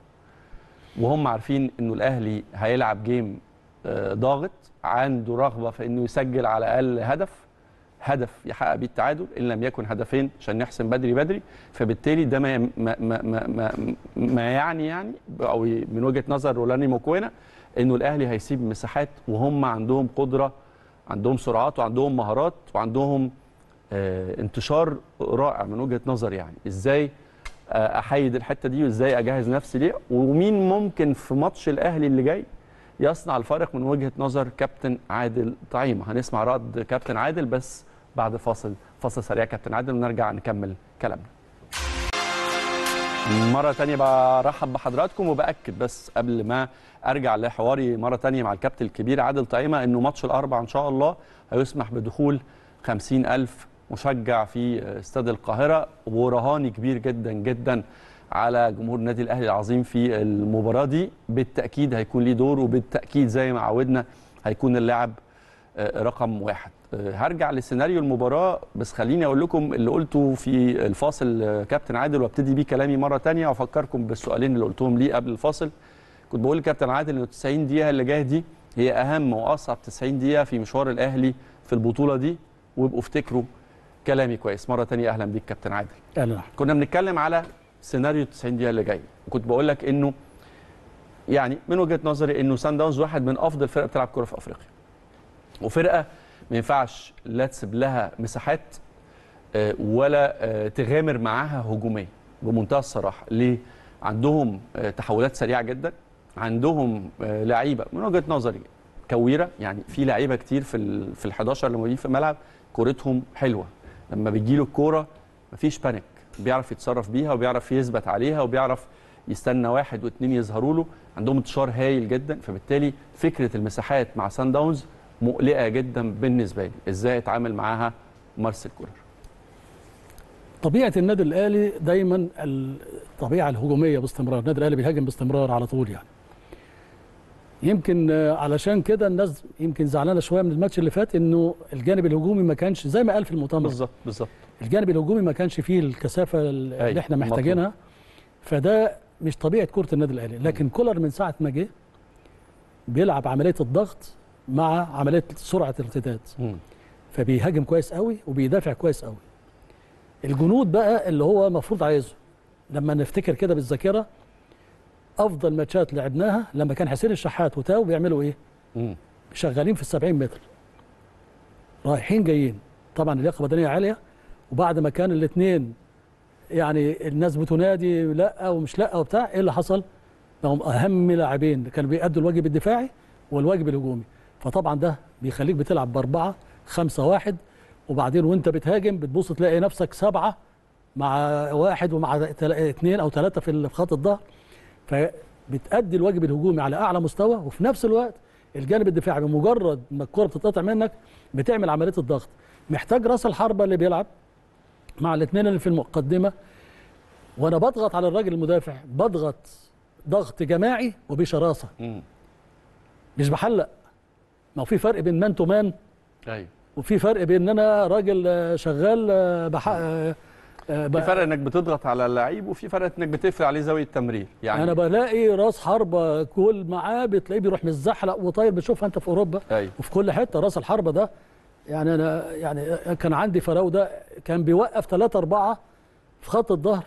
وهم عارفين انه الاهلي هيلعب جيم آه، ضاغط عنده رغبه في انه يسجل على الاقل هدف هدف يحقق بيه التعادل ان لم يكن هدفين عشان نحسم بدري بدري فبالتالي ده ما ما ما ما, ما, ما يعني يعني او من وجهه نظر رولاني موكوينا انه الاهلي هيسيب مساحات وهم عندهم قدره عندهم سرعات وعندهم مهارات وعندهم آه انتشار رائع من وجهه نظر يعني ازاي آه احيد الحته دي وازاي اجهز نفسي ليه ومين ممكن في ماتش الاهلي اللي جاي يصنع الفارق من وجهه نظر كابتن عادل طعيمه هنسمع رد كابتن عادل بس بعد فاصل فاصل سريع كابتن عادل ونرجع نكمل كلامنا مرة تانية برحب بحضراتكم وبأكد بس قبل ما أرجع لحواري مرة تانية مع الكابتن الكبير عادل طعيمة إنه ماتش الأربع إن شاء الله هيسمح بدخول خمسين ألف مشجع في استاد القاهرة ورهاني كبير جدا جدا على جمهور النادي الأهلي العظيم في المباراة دي بالتأكيد هيكون ليه دور وبالتأكيد زي ما عودنا هيكون اللاعب آه، رقم واحد آه، هرجع لسيناريو المباراة بس خليني أقول لكم اللي قلته في الفاصل آه، كابتن عادل وابتدي بيه كلامي مرة تانية وأفكركم بالسؤالين اللي قلتهم ليه قبل الفاصل كنت بقول لكابتن عادل إنه 90 دقيقة اللي جاية دي هي أهم وأصعب 90 دقيقة في مشوار الأهلي في البطولة دي وابقوا افتكروا كلامي كويس مرة تانية أهلا بيك كابتن عادل اهلا كنا بنتكلم على سيناريو 90 دقيقه اللي جاي وكنت بقول لك انه يعني من وجهه نظري انه سان داونز واحد من افضل فرق بتلعب كوره في افريقيا وفرقه ما ينفعش لا تسيب لها مساحات آه، ولا آه، تغامر معاها هجوميا بمنتهى الصراحه ليه عندهم آه، تحولات سريعه جدا عندهم آه، لعيبه من وجهه نظري كويره يعني في لعيبه كتير في ال في ال11 اللي موجودين في الملعب كورتهم حلوه لما بتجيله الكوره مفيش بانيك بيعرف يتصرف بيها وبيعرف يثبت عليها وبيعرف يستنى واحد واثنين يظهروا له عندهم انتشار هايل جدا فبالتالي فكره المساحات مع سان داونز مقلقه جدا بالنسبه لي ازاي اتعامل معاها مارسيل كولر طبيعه النادي الاهلي دايما الطبيعه الهجوميه باستمرار النادي الاهلي بيهاجم باستمرار على طول يعني يمكن آه، علشان كده الناس يمكن زعلانه شويه من الماتش اللي فات انه الجانب الهجومي ما كانش زي ما قال في المؤتمر بالظبط بالظبط الجانب الهجومي ما كانش فيه الكثافه اللي أيوة، احنا المطلوب. محتاجينها فده مش طبيعه كره النادي الاهلي لكن كولر من ساعه ما جه بيلعب عمليه الضغط مع عمليه سرعه الارتداد مم. فبيهاجم كويس قوي وبيدافع كويس قوي الجنود بقى اللي هو المفروض عايزه لما نفتكر كده بالذاكره افضل ماتشات لعبناها لما كان حسين الشحات وتاو بيعملوا ايه مم. شغالين في السبعين متر رايحين جايين طبعا اللياقه البدنيه عاليه وبعد ما كان الاثنين يعني الناس بتنادي لا ومش لا وبتاع ايه اللي حصل؟ هم اهم لاعبين كانوا بيأدوا الواجب الدفاعي والواجب الهجومي فطبعا ده بيخليك بتلعب باربعه خمسه واحد وبعدين وانت بتهاجم بتبص تلاقي نفسك سبعه مع واحد ومع تل- اثنين او ثلاثه في ال- في خط الظهر فبتأدي الواجب الهجومي على اعلى مستوى وفي نفس الوقت الجانب الدفاعي بمجرد ما الكره بتتقطع منك بتعمل عمليه الضغط محتاج راس الحربه اللي بيلعب مع الاثنين اللي في المقدمه وانا بضغط على الراجل المدافع بضغط ضغط جماعي وبشراسه مم. مش بحلق ما هو في فرق بين مان تو مان ايوه وفي فرق بين ان انا راجل آه، شغال آه، بح... آه، آه، في ب- فرق انك بتضغط على اللعيب وفي فرق انك بتقفل عليه زاويه تمرير يعني انا بلاقي راس حربه كل معاه بتلاقيه بيروح متزحلق وطاير بتشوفها انت في اوروبا ايوه وفي كل حته راس الحربه ده يعني انا يعني كان عندي فراوده كان بيوقف ثلاثة أربعة في خط الظهر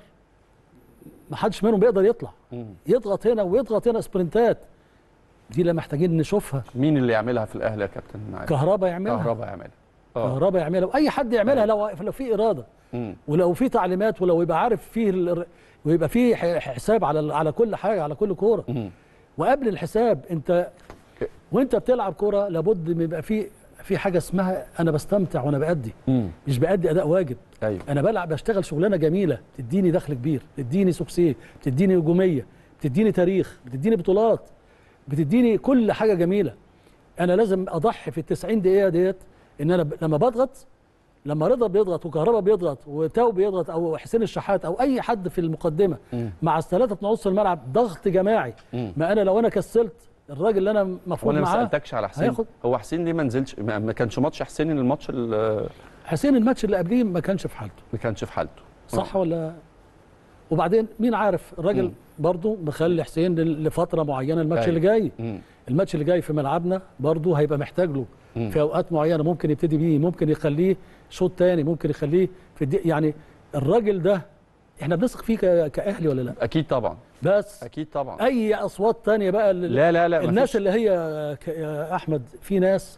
ما حدش منهم بيقدر يطلع مم. يضغط هنا ويضغط هنا سبرنتات دي اللي محتاجين نشوفها مين اللي يعملها في الاهلي يا كابتن عادل؟ كهربا يعملها كهربا يعملها اه كهربا يعملها واي حد يعملها لو لو في اراده مم. ولو في تعليمات ولو يبقى عارف فيه ال- ويبقى فيه ح- حساب على على كل حاجه على كل كوره مم. وقبل الحساب انت وانت بتلعب كوره لابد من يبقى في في حاجه اسمها انا بستمتع وانا بادي مم. مش بادي اداء واجب ايوه انا بلعب بشتغل شغلانه جميله بتديني دخل كبير بتديني سوكسيه بتديني هجوميه بتديني تاريخ بتديني بطولات بتديني كل حاجه جميله انا لازم اضحي في ال 90 دقيقه ديت ان انا ب... لما بضغط لما رضا بيضغط وكهربا بيضغط وتاو بيضغط او حسين الشحات او اي حد في المقدمه مم. مع الثلاثه في نص الملعب ضغط جماعي مم. ما انا لو انا كسلت الراجل اللي انا المفروض وانا ما معاه سالتكش على حسين هياخد- هو حسين ليه ما نزلش ما ما كانش ماتش حسين الماتش اللي حسين الماتش اللي قبليه ما كانش في حالته ما كانش في حالته صح ولا وبعدين مين عارف الراجل مم. برضه مخلي حسين لل- لفتره معينه الماتش أيوة. اللي جاي مم. الماتش اللي جاي في ملعبنا برضه هيبقى محتاج له مم. في اوقات معينه ممكن يبتدي بيه ممكن يخليه شوط تاني ممكن يخليه في الدي يعني الراجل ده احنا بنثق فيه ك- كاهلي ولا لا اكيد طبعا بس اكيد طبعا اي اصوات تانية بقى اللي لا لا لا الناس مفيش. اللي هي ك- يا احمد في ناس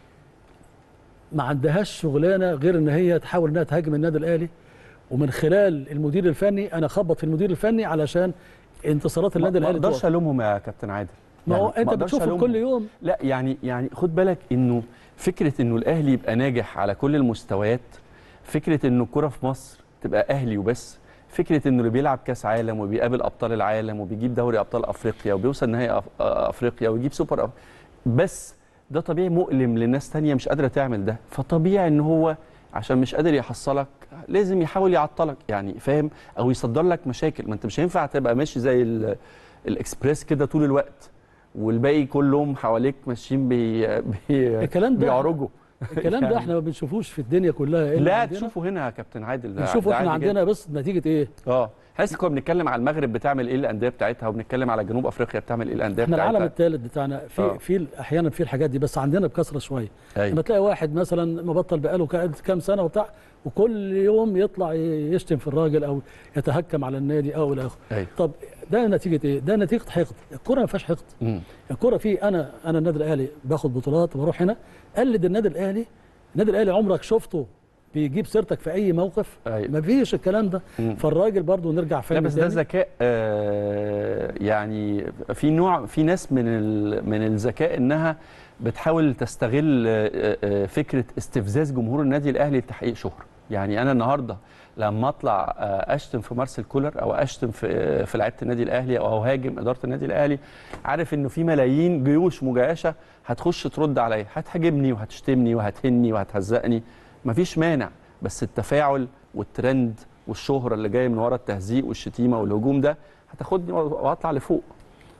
ما عندهاش شغلانه غير ان هي تحاول انها تهاجم النادي الاهلي ومن خلال المدير الفني انا اخبط في المدير الفني علشان انتصارات ما النادي ما الاهلي اقدرش تقف. الومهم يا كابتن عادل ما هو يعني انت أقدرش بتشوفه ألومهم. كل يوم لا يعني يعني خد بالك انه فكره انه الاهلي يبقى ناجح على كل المستويات فكره انه الكره في مصر تبقى اهلي وبس فكره انه اللي بيلعب كاس عالم وبيقابل ابطال العالم وبيجيب دوري ابطال افريقيا وبيوصل نهائي أف- افريقيا ويجيب سوبر أف... بس ده طبيعي مؤلم لناس تانية مش قادره تعمل ده فطبيعي ان هو عشان مش قادر يحصلك لازم يحاول يعطلك يعني فاهم او يصدر لك مشاكل ما انت مش هينفع تبقى ماشي زي ال- الاكسبريس كده طول الوقت والباقي كلهم حواليك ماشيين بي بي الكلام ده بيعرجوا الكلام يعني- ده احنا ما بنشوفوش في الدنيا كلها إلا لا عندنا. تشوفوا هنا يا كابتن عادل ده- نشوفه ده احنا عادي جدا. عندنا بس نتيجه ايه اه احنا لسه كنا بنتكلم على المغرب بتعمل ايه الانديه بتاعتها وبنتكلم على جنوب افريقيا بتعمل ايه الانديه احنا بتاعتها العالم الثالث بتاعنا في آه. في احيانا في الحاجات دي بس عندنا بكثره شويه لما ايوه تلاقي واحد مثلا مبطل بقاله كا- كام سنه وبتاع وكل يوم يطلع ي- يشتم في الراجل او يتهكم على النادي او الى اخره ايوه طب ده نتيجه ايه ده نتيجه حقد الكره ما فيهاش حقد مم. الكره في انا انا النادي الاهلي باخد بطولات وبروح هنا قلد النادي الاهلي النادي الاهلي عمرك شفته بيجيب سيرتك في اي موقف ايوه ما فيش الكلام ده مم. فالراجل برضو نرجع لا فاهم بس ده ذكاء آه يعني في نوع في ناس من ال- من الذكاء انها بتحاول تستغل آه، آه، فكره استفزاز جمهور النادي الاهلي لتحقيق شهره يعني انا النهارده لما اطلع آه، اشتم في مارسيل كولر او اشتم في آه، في لعيبه النادي الاهلي او اهاجم اداره النادي الاهلي عارف انه في ملايين جيوش مجيشه هتخش ترد عليا هتهاجمني وهتشتمني وهتهني وهتهزقني مفيش مانع بس التفاعل والترند والشهره اللي جايه من ورا التهزيق والشتيمه والهجوم ده هتاخدني واطلع لفوق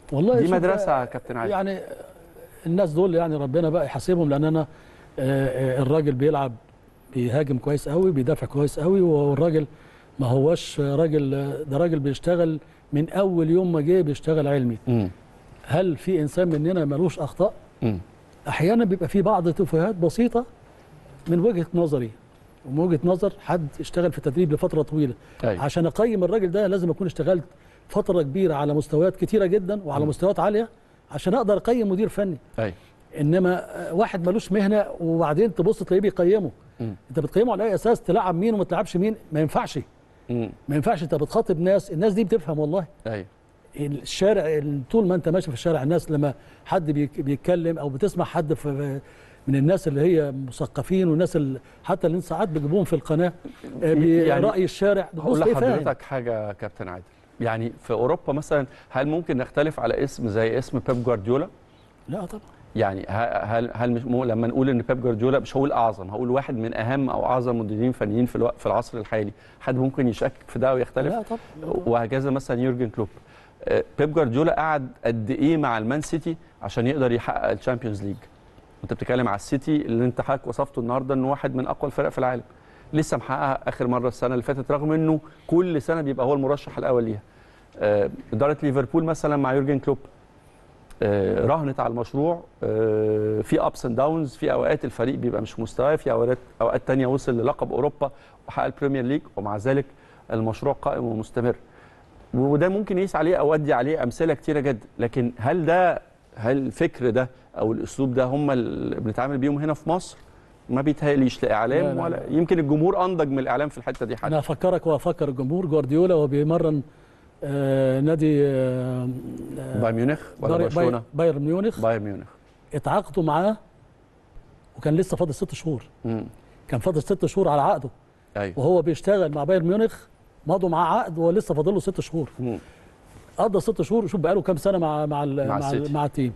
والله دي شوف مدرسه يا كابتن عادل يعني الناس دول يعني ربنا بقى يحاسبهم لان انا آه، آه، الراجل بيلعب بيهاجم كويس قوي بيدافع كويس قوي والراجل ما هوش راجل ده راجل بيشتغل من اول يوم ما جه بيشتغل علمي مم. هل في انسان مننا ملوش اخطاء مم. احيانا بيبقى في بعض تفاهات بسيطه من وجهه نظري ومن وجهه نظر حد اشتغل في التدريب لفتره طويله أيوة. عشان اقيم الراجل ده لازم اكون اشتغلت فتره كبيره على مستويات كتيره جدا وعلى مم. مستويات عاليه عشان اقدر اقيم مدير فني ايوه انما آه، واحد ملوش مهنه وبعدين تبص تلاقيه بيقيمه مم. انت بتقيمه على اي اساس تلعب مين وما تلعبش مين ما ينفعش مم. ما ينفعش انت بتخاطب ناس الناس دي بتفهم والله ايوه الشارع طول ما انت ماشي في الشارع الناس لما حد بيك- بيتكلم او بتسمع حد في من الناس اللي هي مثقفين والناس اللي حتى اللي انت ساعات بتجيبهم في القناه آه، يعني براي الشارع هقول بتبص تلاقيه فاهم. لحضرتك حاجه يا كابتن عادل يعني في اوروبا مثلا هل ممكن نختلف على اسم زي اسم بيب جوارديولا لا طبعا يعني ه- هل هل مش مو لما نقول ان بيب جوارديولا مش هقول اعظم هقول واحد من اهم او اعظم مديرين فنيين في الوقت في العصر الحالي حد ممكن يشكك في ده ويختلف لا طبعا وهكذا مثلا يورجن كلوب آه، بيب جوارديولا قعد قد ايه مع المان سيتي عشان يقدر يحقق الشامبيونز ليج انت بتتكلم على السيتي اللي انت حضرتك وصفته النهارده انه واحد من اقوى الفرق في العالم لسه محقق اخر مره السنه اللي فاتت رغم انه كل سنه بيبقى هو المرشح الاول ليها آه، اداره ليفربول مثلا مع يورجن كلوب آه، راهنت على المشروع آه، في ابس اند داونز في اوقات الفريق بيبقى مش في مستواه في اوقات اوقات تانية وصل للقب اوروبا وحقق البريمير ليج ومع ذلك المشروع قائم ومستمر وده ممكن يقيس عليه او ادي عليه امثله كتيره جدا لكن هل ده هل الفكر ده او الاسلوب ده هم اللي بنتعامل بيهم هنا في مصر ما بيتهيأليش لاعلام لا، لا، ولا لا. يمكن الجمهور انضج من الاعلام في الحته دي حاجه انا افكرك وافكر الجمهور جوارديولا وهو بيمرن آه نادي آه آه، بايرن ميونخ ولا باير- برشلونه بايرن ميونخ بايرن ميونخ اتعاقدوا معاه وكان لسه فاضل ست شهور مم. كان فاضل ست شهور على عقده ايوه وهو بيشتغل مع بايرن ميونخ مضوا معاه عقد وهو لسه فاضل له ست شهور مم. قضى ست شهور شوف بقاله كام سنه مع مع ال- مع مع, السيتي. ال- مع التيم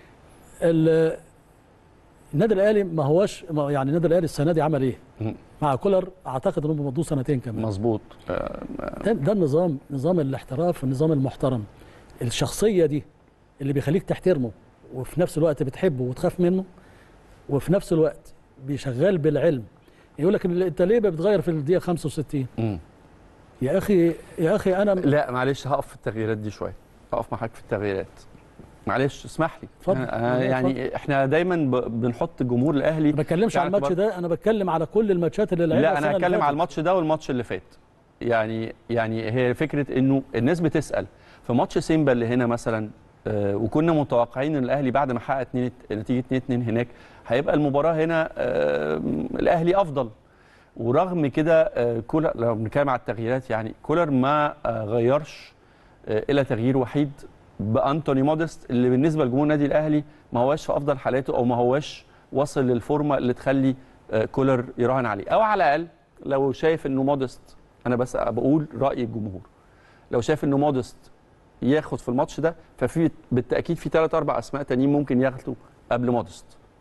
ال- النادي الاهلي ما هوش ما- يعني النادي الاهلي السنه دي عمل ايه؟ مم. مع كولر اعتقد انهم مضوا سنتين كمان مظبوط آه، ده, ده النظام نظام الاحتراف النظام المحترم الشخصيه دي اللي بيخليك تحترمه وفي نفس الوقت بتحبه وتخاف منه وفي نفس الوقت بيشغال بالعلم يقول لك انت ليه بتغير في الدقيقه 65 مم. يا اخي يا اخي انا لا معلش هقف في التغييرات دي شويه هقف معاك في التغييرات معلش اسمح لي اتفضل. آه يعني احنا دايما ب- بنحط جمهور الاهلي ما بتكلمش في على الماتش اعتبار- ده انا بتكلم على كل الماتشات اللي لعبها لا السنة انا اللي هتكلم على فاتت. الماتش ده والماتش اللي فات يعني يعني هي فكره انه الناس بتسال في ماتش سيمبا اللي هنا مثلا آه وكنا متوقعين ان الاهلي بعد ما حقق اتنين نتيجه 2 2 هناك هيبقى المباراه هنا آه الاهلي افضل ورغم كده آه كولر لو بنتكلم على التغييرات يعني كولر ما آه غيرش آه الى تغيير وحيد بانتوني موديست اللي بالنسبه لجمهور النادي الاهلي ما هواش في افضل حالاته او ما هواش وصل للفورمه اللي تخلي آه، كولر يراهن عليه او على الاقل لو شايف انه مودست انا بس بقول راي الجمهور لو شايف انه مودست ياخد في الماتش ده ففي بالتاكيد في ثلاث اربع اسماء تانيين ممكن ياخدوا قبل مودست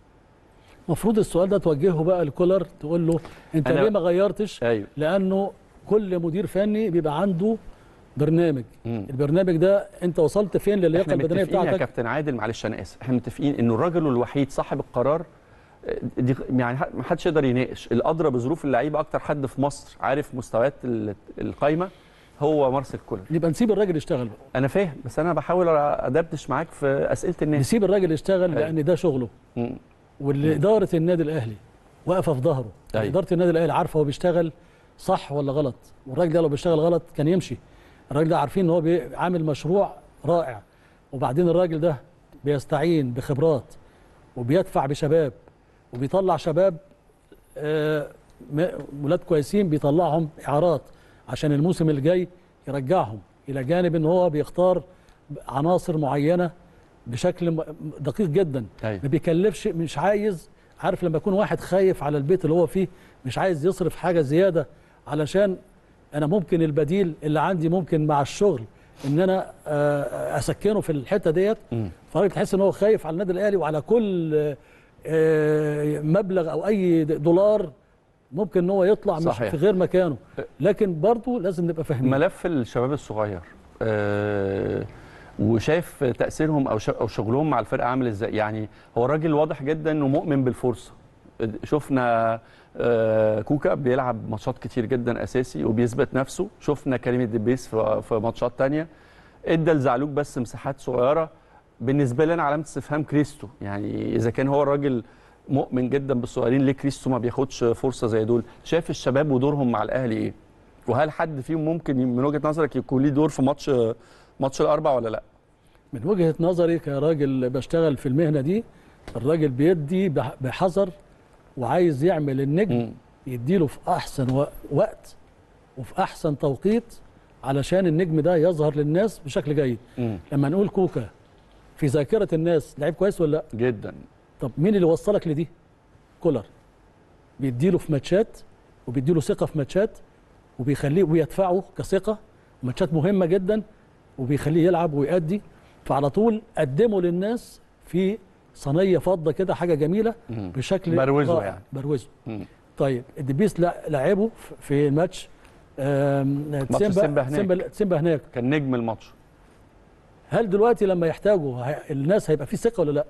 المفروض السؤال ده توجهه بقى لكولر تقول له انت أنا- ليه ما غيرتش ايوه لانه كل مدير فني بيبقى عنده برنامج مم. البرنامج ده انت وصلت فين للياقه احنا البدنيه متفقين يا بتاعتك كابتن عادل معلش انا اسف احنا متفقين انه الراجل الوحيد صاحب القرار آه، دي يعني ما حدش يقدر يناقش الادرى بظروف اللعيبه اكتر حد في مصر عارف مستويات ال- القايمه هو مارسيل كولر يبقى نسيب الراجل يشتغل بقى انا فاهم بس انا بحاول ادردش معاك في اسئله الناس نسيب الراجل يشتغل أيوة. لان ده شغله مم. واللي اداره النادي الاهلي واقفه في ظهره أيوة. اداره النادي الاهلي عارفه هو بيشتغل صح ولا غلط والراجل ده لو بيشتغل غلط كان يمشي الراجل ده عارفين ان هو بي- عامل مشروع رائع وبعدين الراجل ده بيستعين بخبرات وبيدفع بشباب وبيطلع شباب آه، م- ولاد كويسين بيطلعهم اعارات عشان الموسم الجاي يرجعهم الى جانب ان هو بيختار عناصر معينه بشكل م- دقيق جدا ايوه ما بيكلفش مش عايز عارف لما يكون واحد خايف على البيت اللي هو فيه مش عايز يصرف حاجه زياده علشان انا ممكن البديل اللي عندي ممكن مع الشغل ان انا آه، اسكنه في الحته ديت مم. فراجل تحس ان هو خايف على النادي الاهلي وعلى كل آه، آه، مبلغ او اي دولار ممكن ان هو يطلع مش صحيح. في غير مكانه لكن برضه لازم نبقى فاهمين ملف الشباب الصغير آه وشايف تاثيرهم او ش- او شغلهم مع الفرقه عامل ازاي يعني هو الراجل واضح جدا انه مؤمن بالفرصه شفنا آه، كوكا بيلعب ماتشات كتير جدا اساسي وبيثبت نفسه شفنا كريم الدبيس في في ماتشات تانية ادى لزعلوك بس مساحات صغيره بالنسبه لي انا علامه استفهام كريستو يعني اذا كان هو الراجل مؤمن جدا بالصغيرين ليه كريستو ما بياخدش فرصه زي دول شايف الشباب ودورهم مع الاهلي ايه وهل حد فيهم ممكن من وجهه نظرك يكون ليه دور في ماتش ماتش الاربع ولا لا من وجهه نظري كراجل بشتغل في المهنه دي الراجل بيدي بح- بحذر وعايز يعمل النجم مم. يديله في احسن و- وقت وفي احسن توقيت علشان النجم ده يظهر للناس بشكل جيد مم. لما نقول كوكا في ذاكره الناس لعيب كويس ولا لا جدا طب مين اللي وصلك لدي كولر بيديله في ماتشات وبيديله ثقه في ماتشات وبيخليه ويدفعه كثقه ماتشات مهمه جدا وبيخليه يلعب ويأدي فعلى طول قدمه للناس في صينيه فضه كده حاجه جميله مم. بشكل بروزه رائع. يعني. بروزه مم. طيب الدبيس لع- لعبه في- في ماتش آم، سيمبا هناك. سيمبا سيمبا هناك كان نجم الماتش هل دلوقتي لما يحتاجوا هي- الناس هيبقى في ثقه ولا لا؟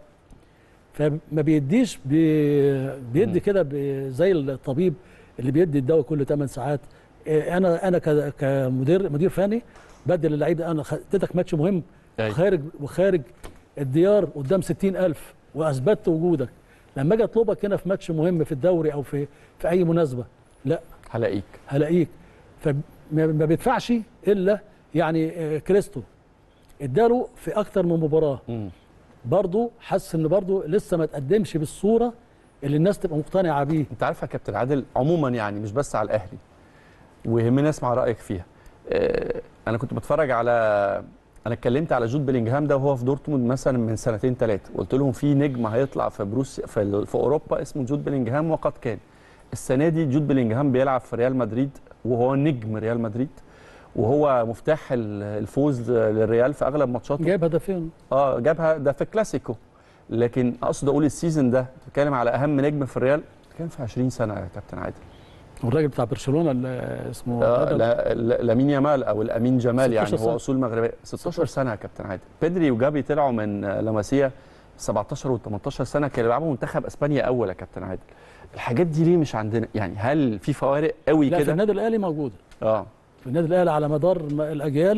فما بيديش بي بيدي كده ب- زي الطبيب اللي بيدي الدواء كل 8 ساعات إيه، انا انا ك- كمدير مدير فني بدل اللعيب ده انا خ- اديتك ماتش مهم أيوة. خارج وخارج الديار قدام 60000 واثبتت وجودك لما اجي اطلبك هنا في ماتش مهم في الدوري او في في اي مناسبه لا هلاقيك هلاقيك فما ما بيدفعش الا يعني آه، كريستو اداله في اكتر من مباراه مم. برضه حس ان برضه لسه ما تقدمش بالصوره اللي الناس تبقى مقتنعه بيه انت عارف يا كابتن عادل عموما يعني مش بس على الاهلي ويهمني اسمع رايك فيها آه، انا كنت بتفرج على انا اتكلمت على جود بيلينجهام ده وهو في دورتموند مثلا من سنتين ثلاثه قلت لهم في نجم هيطلع في بروس في, ال- في اوروبا اسمه جود بيلينجهام وقد كان السنه دي جود بيلينجهام بيلعب في ريال مدريد وهو نجم ريال مدريد وهو مفتاح ال- الفوز للريال في اغلب ماتشاته جايب هدفين اه جابها ده في الكلاسيكو لكن اقصد اقول السيزون ده بتتكلم على اهم نجم في الريال كان في 20 سنه يا كابتن عادل والراجل بتاع برشلونه اللي اسمه آه هدف. لا لا- لامين يامال او الامين جمال يعني 16 هو سنة. اصول مغربيه 16 سنه يا كابتن عادل بيدري وجابي طلعوا من آه، لاماسيا 17 و 18 سنه كانوا بيلعبوا منتخب اسبانيا اول يا كابتن عادل الحاجات دي ليه مش عندنا يعني هل في فوارق قوي لا في كده النادي الاهلي موجوده اه في النادي الاهلي على مدار م- الاجيال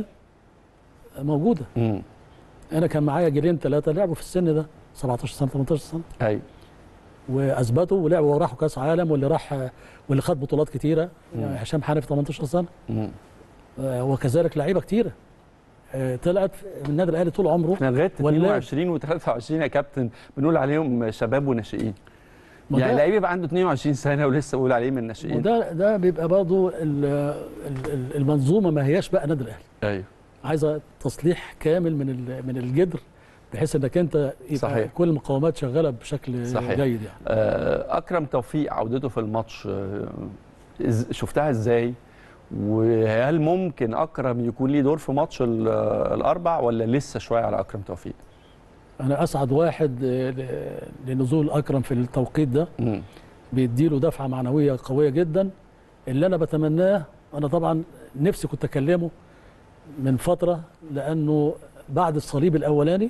موجوده امم انا كان معايا جيلين ثلاثه لعبوا في السن ده 17 سنه 18 سنه ايوه واثبتوا ولعبوا وراحوا كاس عالم واللي راح واللي خد بطولات كتيره مم. يعني هشام حنفي 18 سنه مم. آه، وكذلك لعيبه كتيره آه، طلعت من النادي الاهلي طول عمره احنا لغايه ولا- 22 و23 يا كابتن بنقول عليهم شباب وناشئين ما يعني ده- لعيب يبقى عنده 22 سنه ولسه بقول عليه من الناشئين وده ده بيبقى برضه ال- ال- ال- المنظومه ما هياش بقى نادي الاهلي ايوه عايزه تصليح كامل من ال- من الجدر بحيث انك انت يبقى صحيح. كل المقاومات شغاله بشكل صحيح. جيد يعني آه، اكرم توفيق عودته في الماتش آه، إز- شفتها ازاي وهل ممكن اكرم يكون ليه دور في ماتش ال- الاربع ولا لسه شويه على اكرم توفيق انا اسعد واحد آه، ل- لنزول اكرم في التوقيت ده مم. بيديله دفعه معنويه قويه جدا اللي انا بتمناه انا طبعا نفسي كنت اكلمه من فتره لانه بعد الصليب الاولاني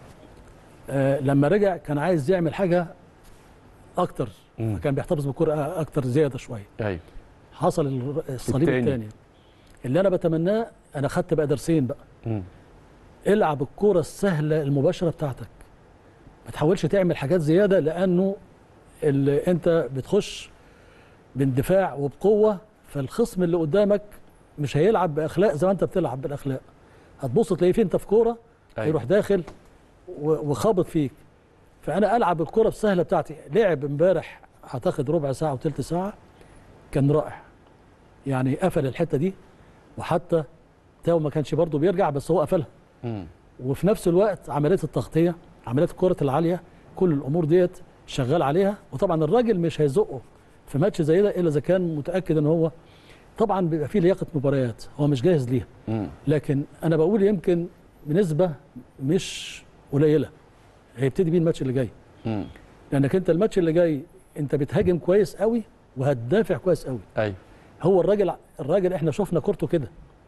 آه لما رجع كان عايز يعمل حاجه اكتر مم. كان بيحتفظ بالكره اكتر زياده شويه ايوه حصل ال- الصليب التاني. الثاني اللي انا بتمناه انا خدت بقى درسين بقى مم. العب الكرة السهلة المباشرة بتاعتك ما تحاولش تعمل حاجات زيادة لأنه اللي أنت بتخش باندفاع وبقوة فالخصم اللي قدامك مش هيلعب بأخلاق زي ما أنت بتلعب بالأخلاق هتبص تلاقيه في أنت في كورة أيوة. يروح داخل و- وخابط فيك فأنا ألعب الكرة السهلة بتاعتي لعب امبارح أعتقد ربع ساعة وثلث ساعة كان رائع يعني قفل الحتة دي وحتى تاو ما كانش برضه بيرجع بس هو قفلها مم. وفي نفس الوقت عمليه التغطيه عمليه الكره العاليه كل الامور ديت شغال عليها وطبعا الراجل مش هيزقه في ماتش زي ده الا اذا كان متاكد ان هو طبعا بيبقى فيه لياقه مباريات هو مش جاهز ليها مم. لكن انا بقول يمكن بنسبه مش قليله هيبتدي بيه الماتش اللي جاي مم. لانك انت الماتش اللي جاي انت بتهاجم كويس قوي وهتدافع كويس قوي ايوه هو الراجل الراجل احنا شفنا كورته كده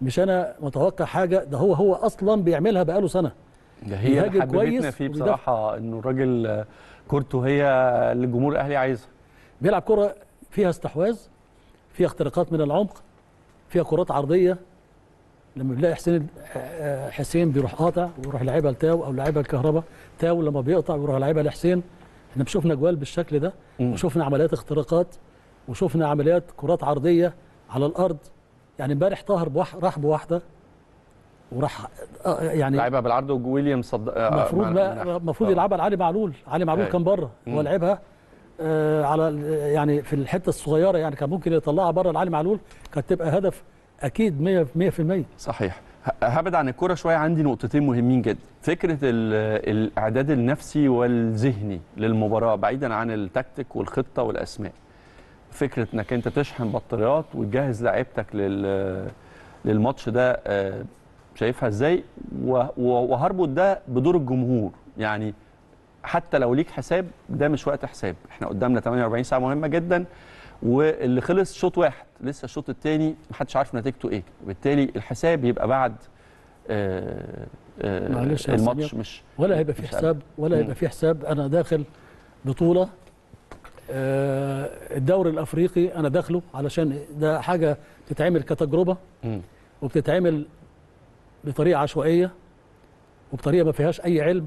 مش انا متوقع حاجه ده هو هو اصلا بيعملها بقاله سنه ده هي اللي بيهاجم حببتنا كويس فيه وبيدافع. بصراحه انه الراجل آه، كورته هي اللي الجمهور الاهلي عايزها بيلعب كره فيها استحواذ فيها اختراقات من العمق فيها كرات عرضيه لما بنلاقي حسين آه، حسين بيروح قاطع ويروح لعيبها لتاو او لعيبها الكهرباء تاو لما بيقطع ويروح لعيبها لحسين احنا شفنا جوال بالشكل ده مم. وشفنا عمليات اختراقات وشفنا عمليات كرات عرضيه على الارض يعني امبارح طاهر بوح راح بواحده وراح آه، يعني لعبها بالعرض وويليام صد آه، المفروض مع- بقى مع- المفروض آه. يلعبها لعلي معلول علي معلول أيوة. كان بره مم. هو لعبها آه على ال- يعني في الحته الصغيره يعني كان ممكن يطلعها بره لعلي معلول كانت تبقى هدف اكيد 100 100% صحيح ه- هبعد عن الكوره شويه عندي نقطتين مهمين جدا فكره ال- الاعداد النفسي والذهني للمباراه بعيدا عن التكتيك والخطه والاسماء فكره انك انت تشحن بطاريات وتجهز لعيبتك لل للماتش ده آه، شايفها ازاي و- و- وهربط ده بدور الجمهور يعني حتى لو ليك حساب ده مش وقت حساب احنا قدامنا 48 ساعه مهمه جدا واللي خلص شوط واحد لسه الشوط الثاني محدش عارف نتيجته ايه وبالتالي الحساب يبقى بعد آه، آه، معلش يا الماتش سمير. مش ولا هيبقى في مش حساب ولا مم. هيبقى في حساب انا داخل بطوله آه الدوري الافريقي انا داخله علشان ده حاجه بتتعمل كتجربه مم. وبتتعمل بطريقه عشوائيه وبطريقه ما فيهاش اي علم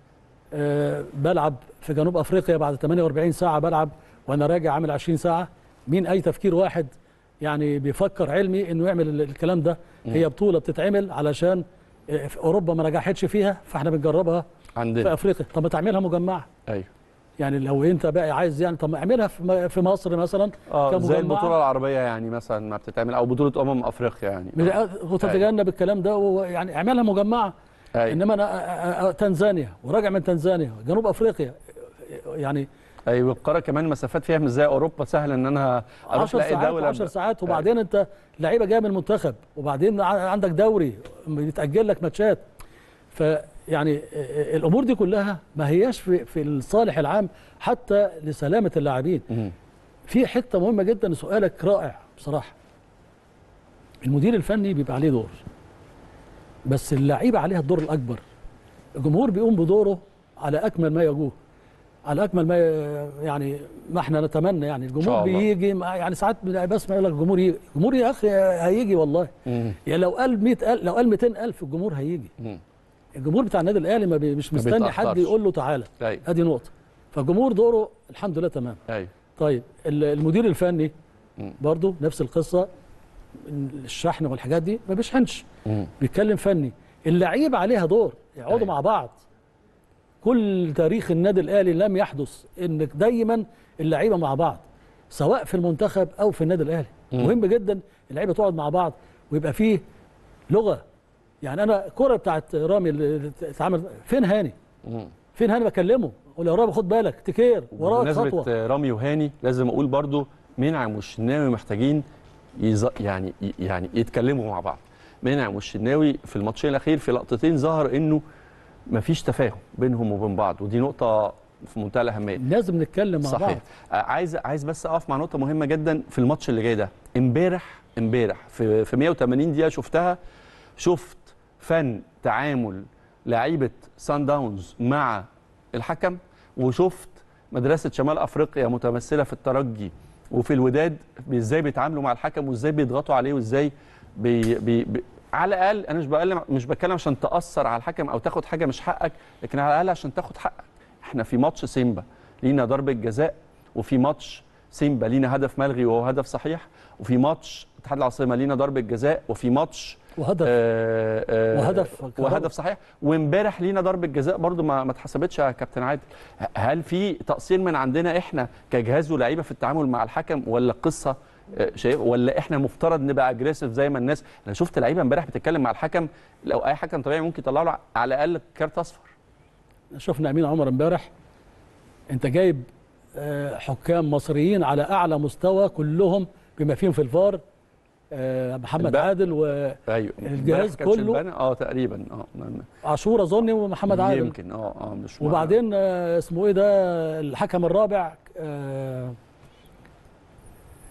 أه بلعب في جنوب افريقيا بعد 48 ساعه بلعب وانا راجع عامل 20 ساعه مين اي تفكير واحد يعني بيفكر علمي انه يعمل ال- الكلام ده مم. هي بطوله بتتعمل علشان آه، في اوروبا ما نجحتش فيها فاحنا بنجربها في عندنا افريقيا طب ما تعملها مجمعه ايوه يعني لو انت بقى عايز يعني طب ما اعملها في م- في مصر مثلا اه زي كمجمعة. البطوله العربيه يعني مثلا ما بتتعمل او بطوله امم افريقيا يعني مش- آه. وتتجنب الكلام ده ويعني اعملها مجمعه أيوة. انما انا أ- أ- أ- تنزانيا وراجع من تنزانيا جنوب افريقيا يعني ايوه القاره كمان المسافات فيها مش زي اوروبا سهل ان انا اروح 10 الاقي ساعات دوله 10 ساعات وبعدين انت لعيبه جايه من المنتخب وبعدين ع- عندك دوري بيتاجل لك ماتشات فيعني ا- الامور دي كلها ما هياش في في الصالح العام حتى لسلامه اللاعبين مم. في حته مهمه جدا سؤالك رائع بصراحه المدير الفني بيبقى عليه دور بس اللعيبه عليها الدور الاكبر الجمهور بيقوم بدوره على اكمل ما يجوه على اكمل ما ي- يعني ما احنا نتمنى يعني شاء الجمهور الله. بيجي مع- يعني ساعات بسمع يقول لك الجمهور يجي الجمهور يا اخي هيجي والله مم. يعني لو قال 100000 لو قال 200000 الجمهور هيجي مم. الجمهور بتاع النادي الاهلي ما بي مش ما مستني حد بيتأخرش. يقول له تعالى ايوه ادي نقطه فالجمهور دوره الحمد لله تمام ايوه طيب ال- المدير الفني مم. برضو نفس القصه الشحن والحاجات دي ما بيشحنش مم. بيتكلم فني اللعيبه عليها دور يقعدوا أيوة. مع بعض كل تاريخ النادي الاهلي لم يحدث ان دايما اللعيبه مع بعض سواء في المنتخب او في النادي الاهلي مم. مهم جدا اللعيبه تقعد مع بعض ويبقى فيه لغه يعني انا الكره بتاعت رامي اللي اتعمل فين هاني مم. فين هاني بكلمه اقول يا رامي خد بالك تكير وراك بمناسبة خطوه رامي وهاني لازم اقول برضو منعم والشناوي محتاجين يز... يعني يعني يتكلموا مع بعض منعم والشناوي في الماتشين الاخير في لقطتين ظهر انه مفيش تفاهم بينهم وبين بعض ودي نقطة في منتهى الأهمية لازم نتكلم مع بعض صحيح آه، عايز عايز بس اقف مع نقطه مهمه جدا في الماتش اللي جاي ده امبارح امبارح في في 180 دقيقه شفتها شفت فن تعامل لعيبه سان داونز مع الحكم وشفت مدرسه شمال افريقيا متمثله في الترجي وفي الوداد ازاي بيتعاملوا مع الحكم وازاي بيضغطوا عليه وازاي بي بي بي على الاقل انا مش بتكلم مش بتكلم عشان تاثر على الحكم او تاخد حاجه مش حقك لكن على الاقل عشان تاخد حقك احنا في ماتش سيمبا لينا ضربه جزاء وفي ماتش سيمبا لينا هدف ملغي وهو هدف صحيح وفي ماتش اتحاد العاصمه لينا ضربه جزاء وفي ماتش وهدف آه آه وهدف كهربا. وهدف صحيح وامبارح لينا ضربه جزاء برضو ما ما اتحسبتش يا كابتن عادل ه- هل في تقصير من عندنا احنا كجهاز ولاعيبه في التعامل مع الحكم ولا القصه آه، شايف ولا احنا مفترض نبقى اجريسيف زي ما الناس انا شفت لعيبه امبارح بتتكلم مع الحكم لو اي حكم طبيعي ممكن يطلع له على الاقل كارت اصفر شفنا امين عمر امبارح انت جايب آه، حكام مصريين على اعلى مستوى كلهم بما فيهم في الفار آه، محمد الباقي. عادل ايوه الجهاز امبارح كان كله- شلبان؟ اه تقريبا اه م- وعاشور اظن ومحمد عادل يمكن اه اه مش وبعدين آه، اسمه ايه ده الحكم الرابع آه،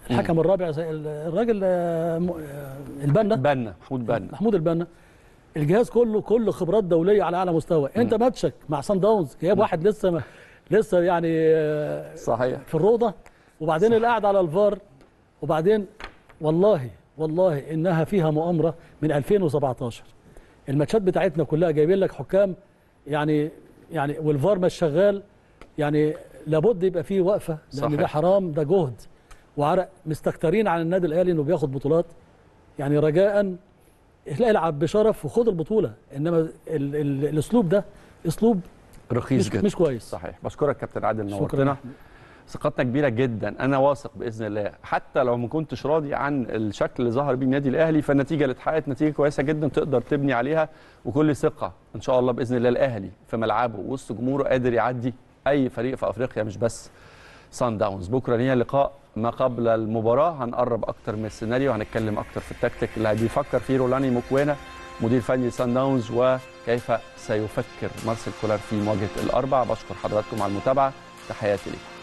الحكم الرابع زي ال- الراجل آه، م- آه، البنا بنا محمود بنا محمود البنا الجهاز كله كله خبرات دوليه على اعلى مستوى انت ماتشك مع سان داونز جايب واحد لسه ما لسه يعني آه، صحيح في الروضه وبعدين القعد على الفار وبعدين والله والله انها فيها مؤامره من 2017 الماتشات بتاعتنا كلها جايبين لك حكام يعني يعني والفار مش شغال يعني لابد يبقى فيه وقفه لان صحيح. ده حرام ده جهد وعرق مستكترين على النادي الاهلي انه بياخد بطولات يعني رجاء العب بشرف وخد البطوله انما ال ال الاسلوب ده اسلوب رخيص مش, جدا مش كويس صحيح بشكرك كابتن عادل شكرا نورتنا ثقتنا كبيره جدا انا واثق باذن الله حتى لو ما كنتش راضي عن الشكل اللي ظهر بيه النادي الاهلي فالنتيجه اللي اتحققت نتيجه كويسه جدا تقدر تبني عليها وكل ثقه ان شاء الله باذن الله الاهلي في ملعبه وسط جمهوره قادر يعدي اي فريق في افريقيا مش بس سان داونز بكره لينا لقاء ما قبل المباراه هنقرب اكتر من السيناريو هنتكلم اكتر في التكتيك اللي بيفكر فيه رولاني موكوينا مدير فني سان داونز وكيف سيفكر مارسيل كولار في مواجهه الاربع بشكر حضراتكم على المتابعه تحياتي لكم